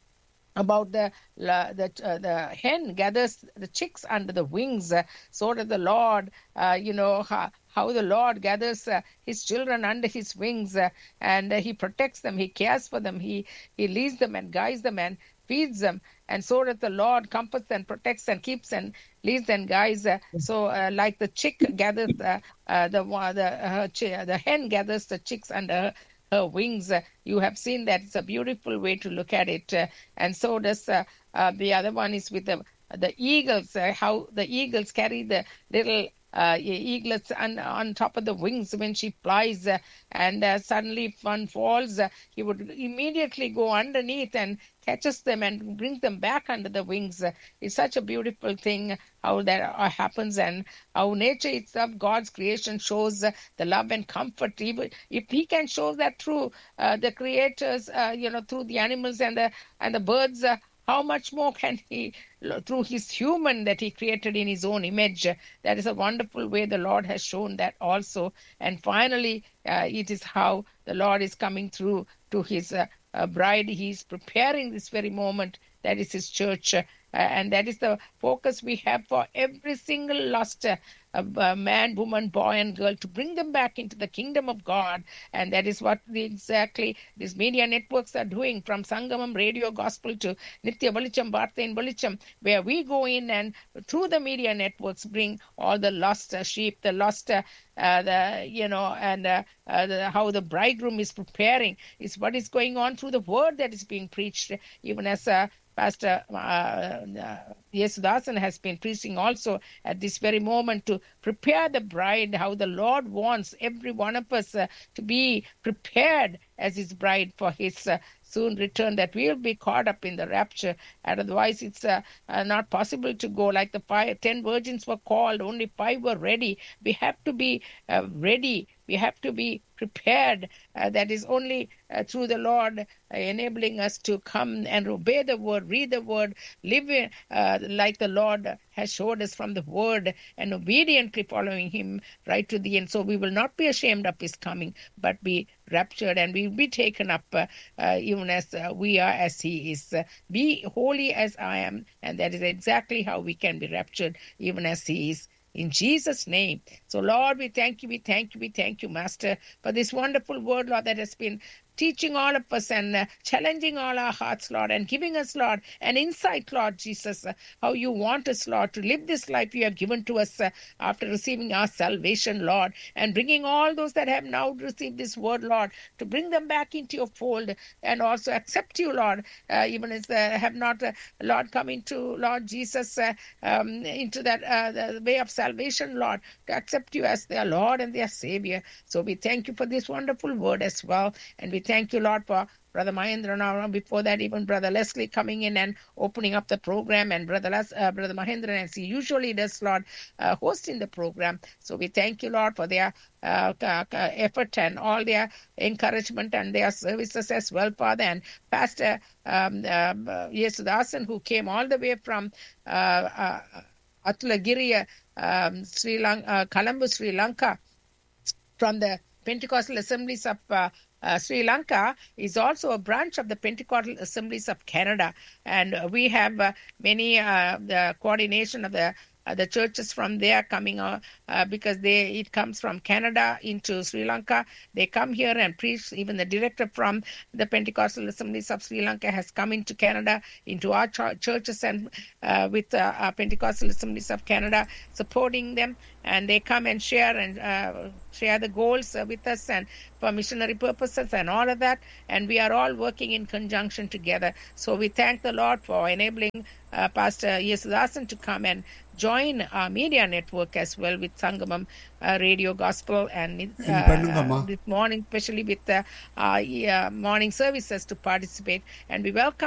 about the la- the uh, the hen gathers the chicks under the wings uh, so does the lord uh, you know how, how the lord gathers uh, his children under his wings uh, and uh, he protects them he cares for them he he leads them and guides them and feeds them and so does the lord comforts and protects and keeps and leads and guides uh, so uh, like the chick gathers uh, uh, the one- the uh, chi- the hen gathers the chicks under her her wings. Uh, you have seen that it's a beautiful way to look at it. Uh, and so does uh, uh, the other one is with the the eagles. Uh, how the eagles carry the little uh, e- eaglets on, on top of the wings when she flies, uh, and uh, suddenly if one falls, uh, he would immediately go underneath and catches them and brings them back under the wings. Uh, it's such a beautiful thing how that uh, happens and how nature itself, God's creation, shows uh, the love and comfort. Even if He can show that through uh, the creators, uh, you know, through the animals and the and the birds. Uh, how much more can he through his human that he created in his own image that is a wonderful way the lord has shown that also and finally uh, it is how the lord is coming through to his uh, uh, bride he is preparing this very moment that is his church uh, and that is the focus we have for every single lost uh, uh, man, woman, boy, and girl to bring them back into the kingdom of God. And that is what the, exactly these media networks are doing from Sangamam Radio Gospel to Nitya Valicham, Bharta in Valicham, where we go in and through the media networks bring all the lost uh, sheep, the lost, uh, uh, the you know, and uh, uh, the, how the bridegroom is preparing is what is going on through the word that is being preached, even as uh, Pastor uh, uh, Yesudasan has been preaching also at this very moment to prepare the bride, how the Lord wants every one of us uh, to be prepared as his bride for his uh, soon return, that we'll be caught up in the rapture. And otherwise, it's uh, uh, not possible to go like the five, ten virgins were called, only five were ready. We have to be uh, ready. We have to be prepared. Uh, that is only uh, through the Lord uh, enabling us to come and obey the word, read the word, live in, uh, like the Lord has showed us from the word, and obediently following Him right to the end. So we will not be ashamed of His coming, but be raptured and we will be taken up uh, uh, even as uh, we are as He is. Uh, be holy as I am, and that is exactly how we can be raptured, even as He is in Jesus' name. So, Lord, we thank you, we thank you, we thank you, Master, for this wonderful word, Lord, that has been teaching all of us and uh, challenging all our hearts, Lord, and giving us, Lord, an insight, Lord Jesus, uh, how you want us, Lord, to live this life you have given to us uh, after receiving our salvation, Lord, and bringing all those that have now received this word, Lord, to bring them back into your fold and also accept you, Lord, uh, even as they have not, uh, Lord, come into, Lord Jesus, uh, um, into that uh, the way of salvation, Lord, to accept you as their Lord and their Savior. So we thank you for this wonderful word as well, and we thank you, Lord, for Brother Mahendra now. Before that, even Brother Leslie coming in and opening up the program, and Brother Les- uh, Brother Mahendra, as he usually does, Lord, uh, hosting the program. So we thank you, Lord, for their uh, ca- ca- effort and all their encouragement and their services as well, Father. And Pastor um, um, uh, Yesudasan, who came all the way from uh, uh, Atulagiri, um, Sri Lanka, uh, Colombo, Sri Lanka, from the Pentecostal Assemblies of uh, uh, Sri Lanka is also a branch of the Pentecostal Assemblies of Canada, and uh, we have uh, many uh, the coordination of the uh, the churches from there coming uh, uh, because they it comes from Canada into Sri Lanka. They come here and preach. Even the director from the Pentecostal Assemblies of Sri Lanka has come into Canada into our ch- churches and uh, with uh, our Pentecostal Assemblies of Canada supporting them, and they come and share and uh, share the goals uh, with us and for missionary purposes and all of that. And we are all working in conjunction together. So we thank the Lord for enabling uh, Pastor Yesudasan to come and join our media network as well with Sangamam uh, Radio Gospel and uh, பண்ணுங்கம்மா. this morning, especially with the uh, yeah, morning services to participate. And we welcome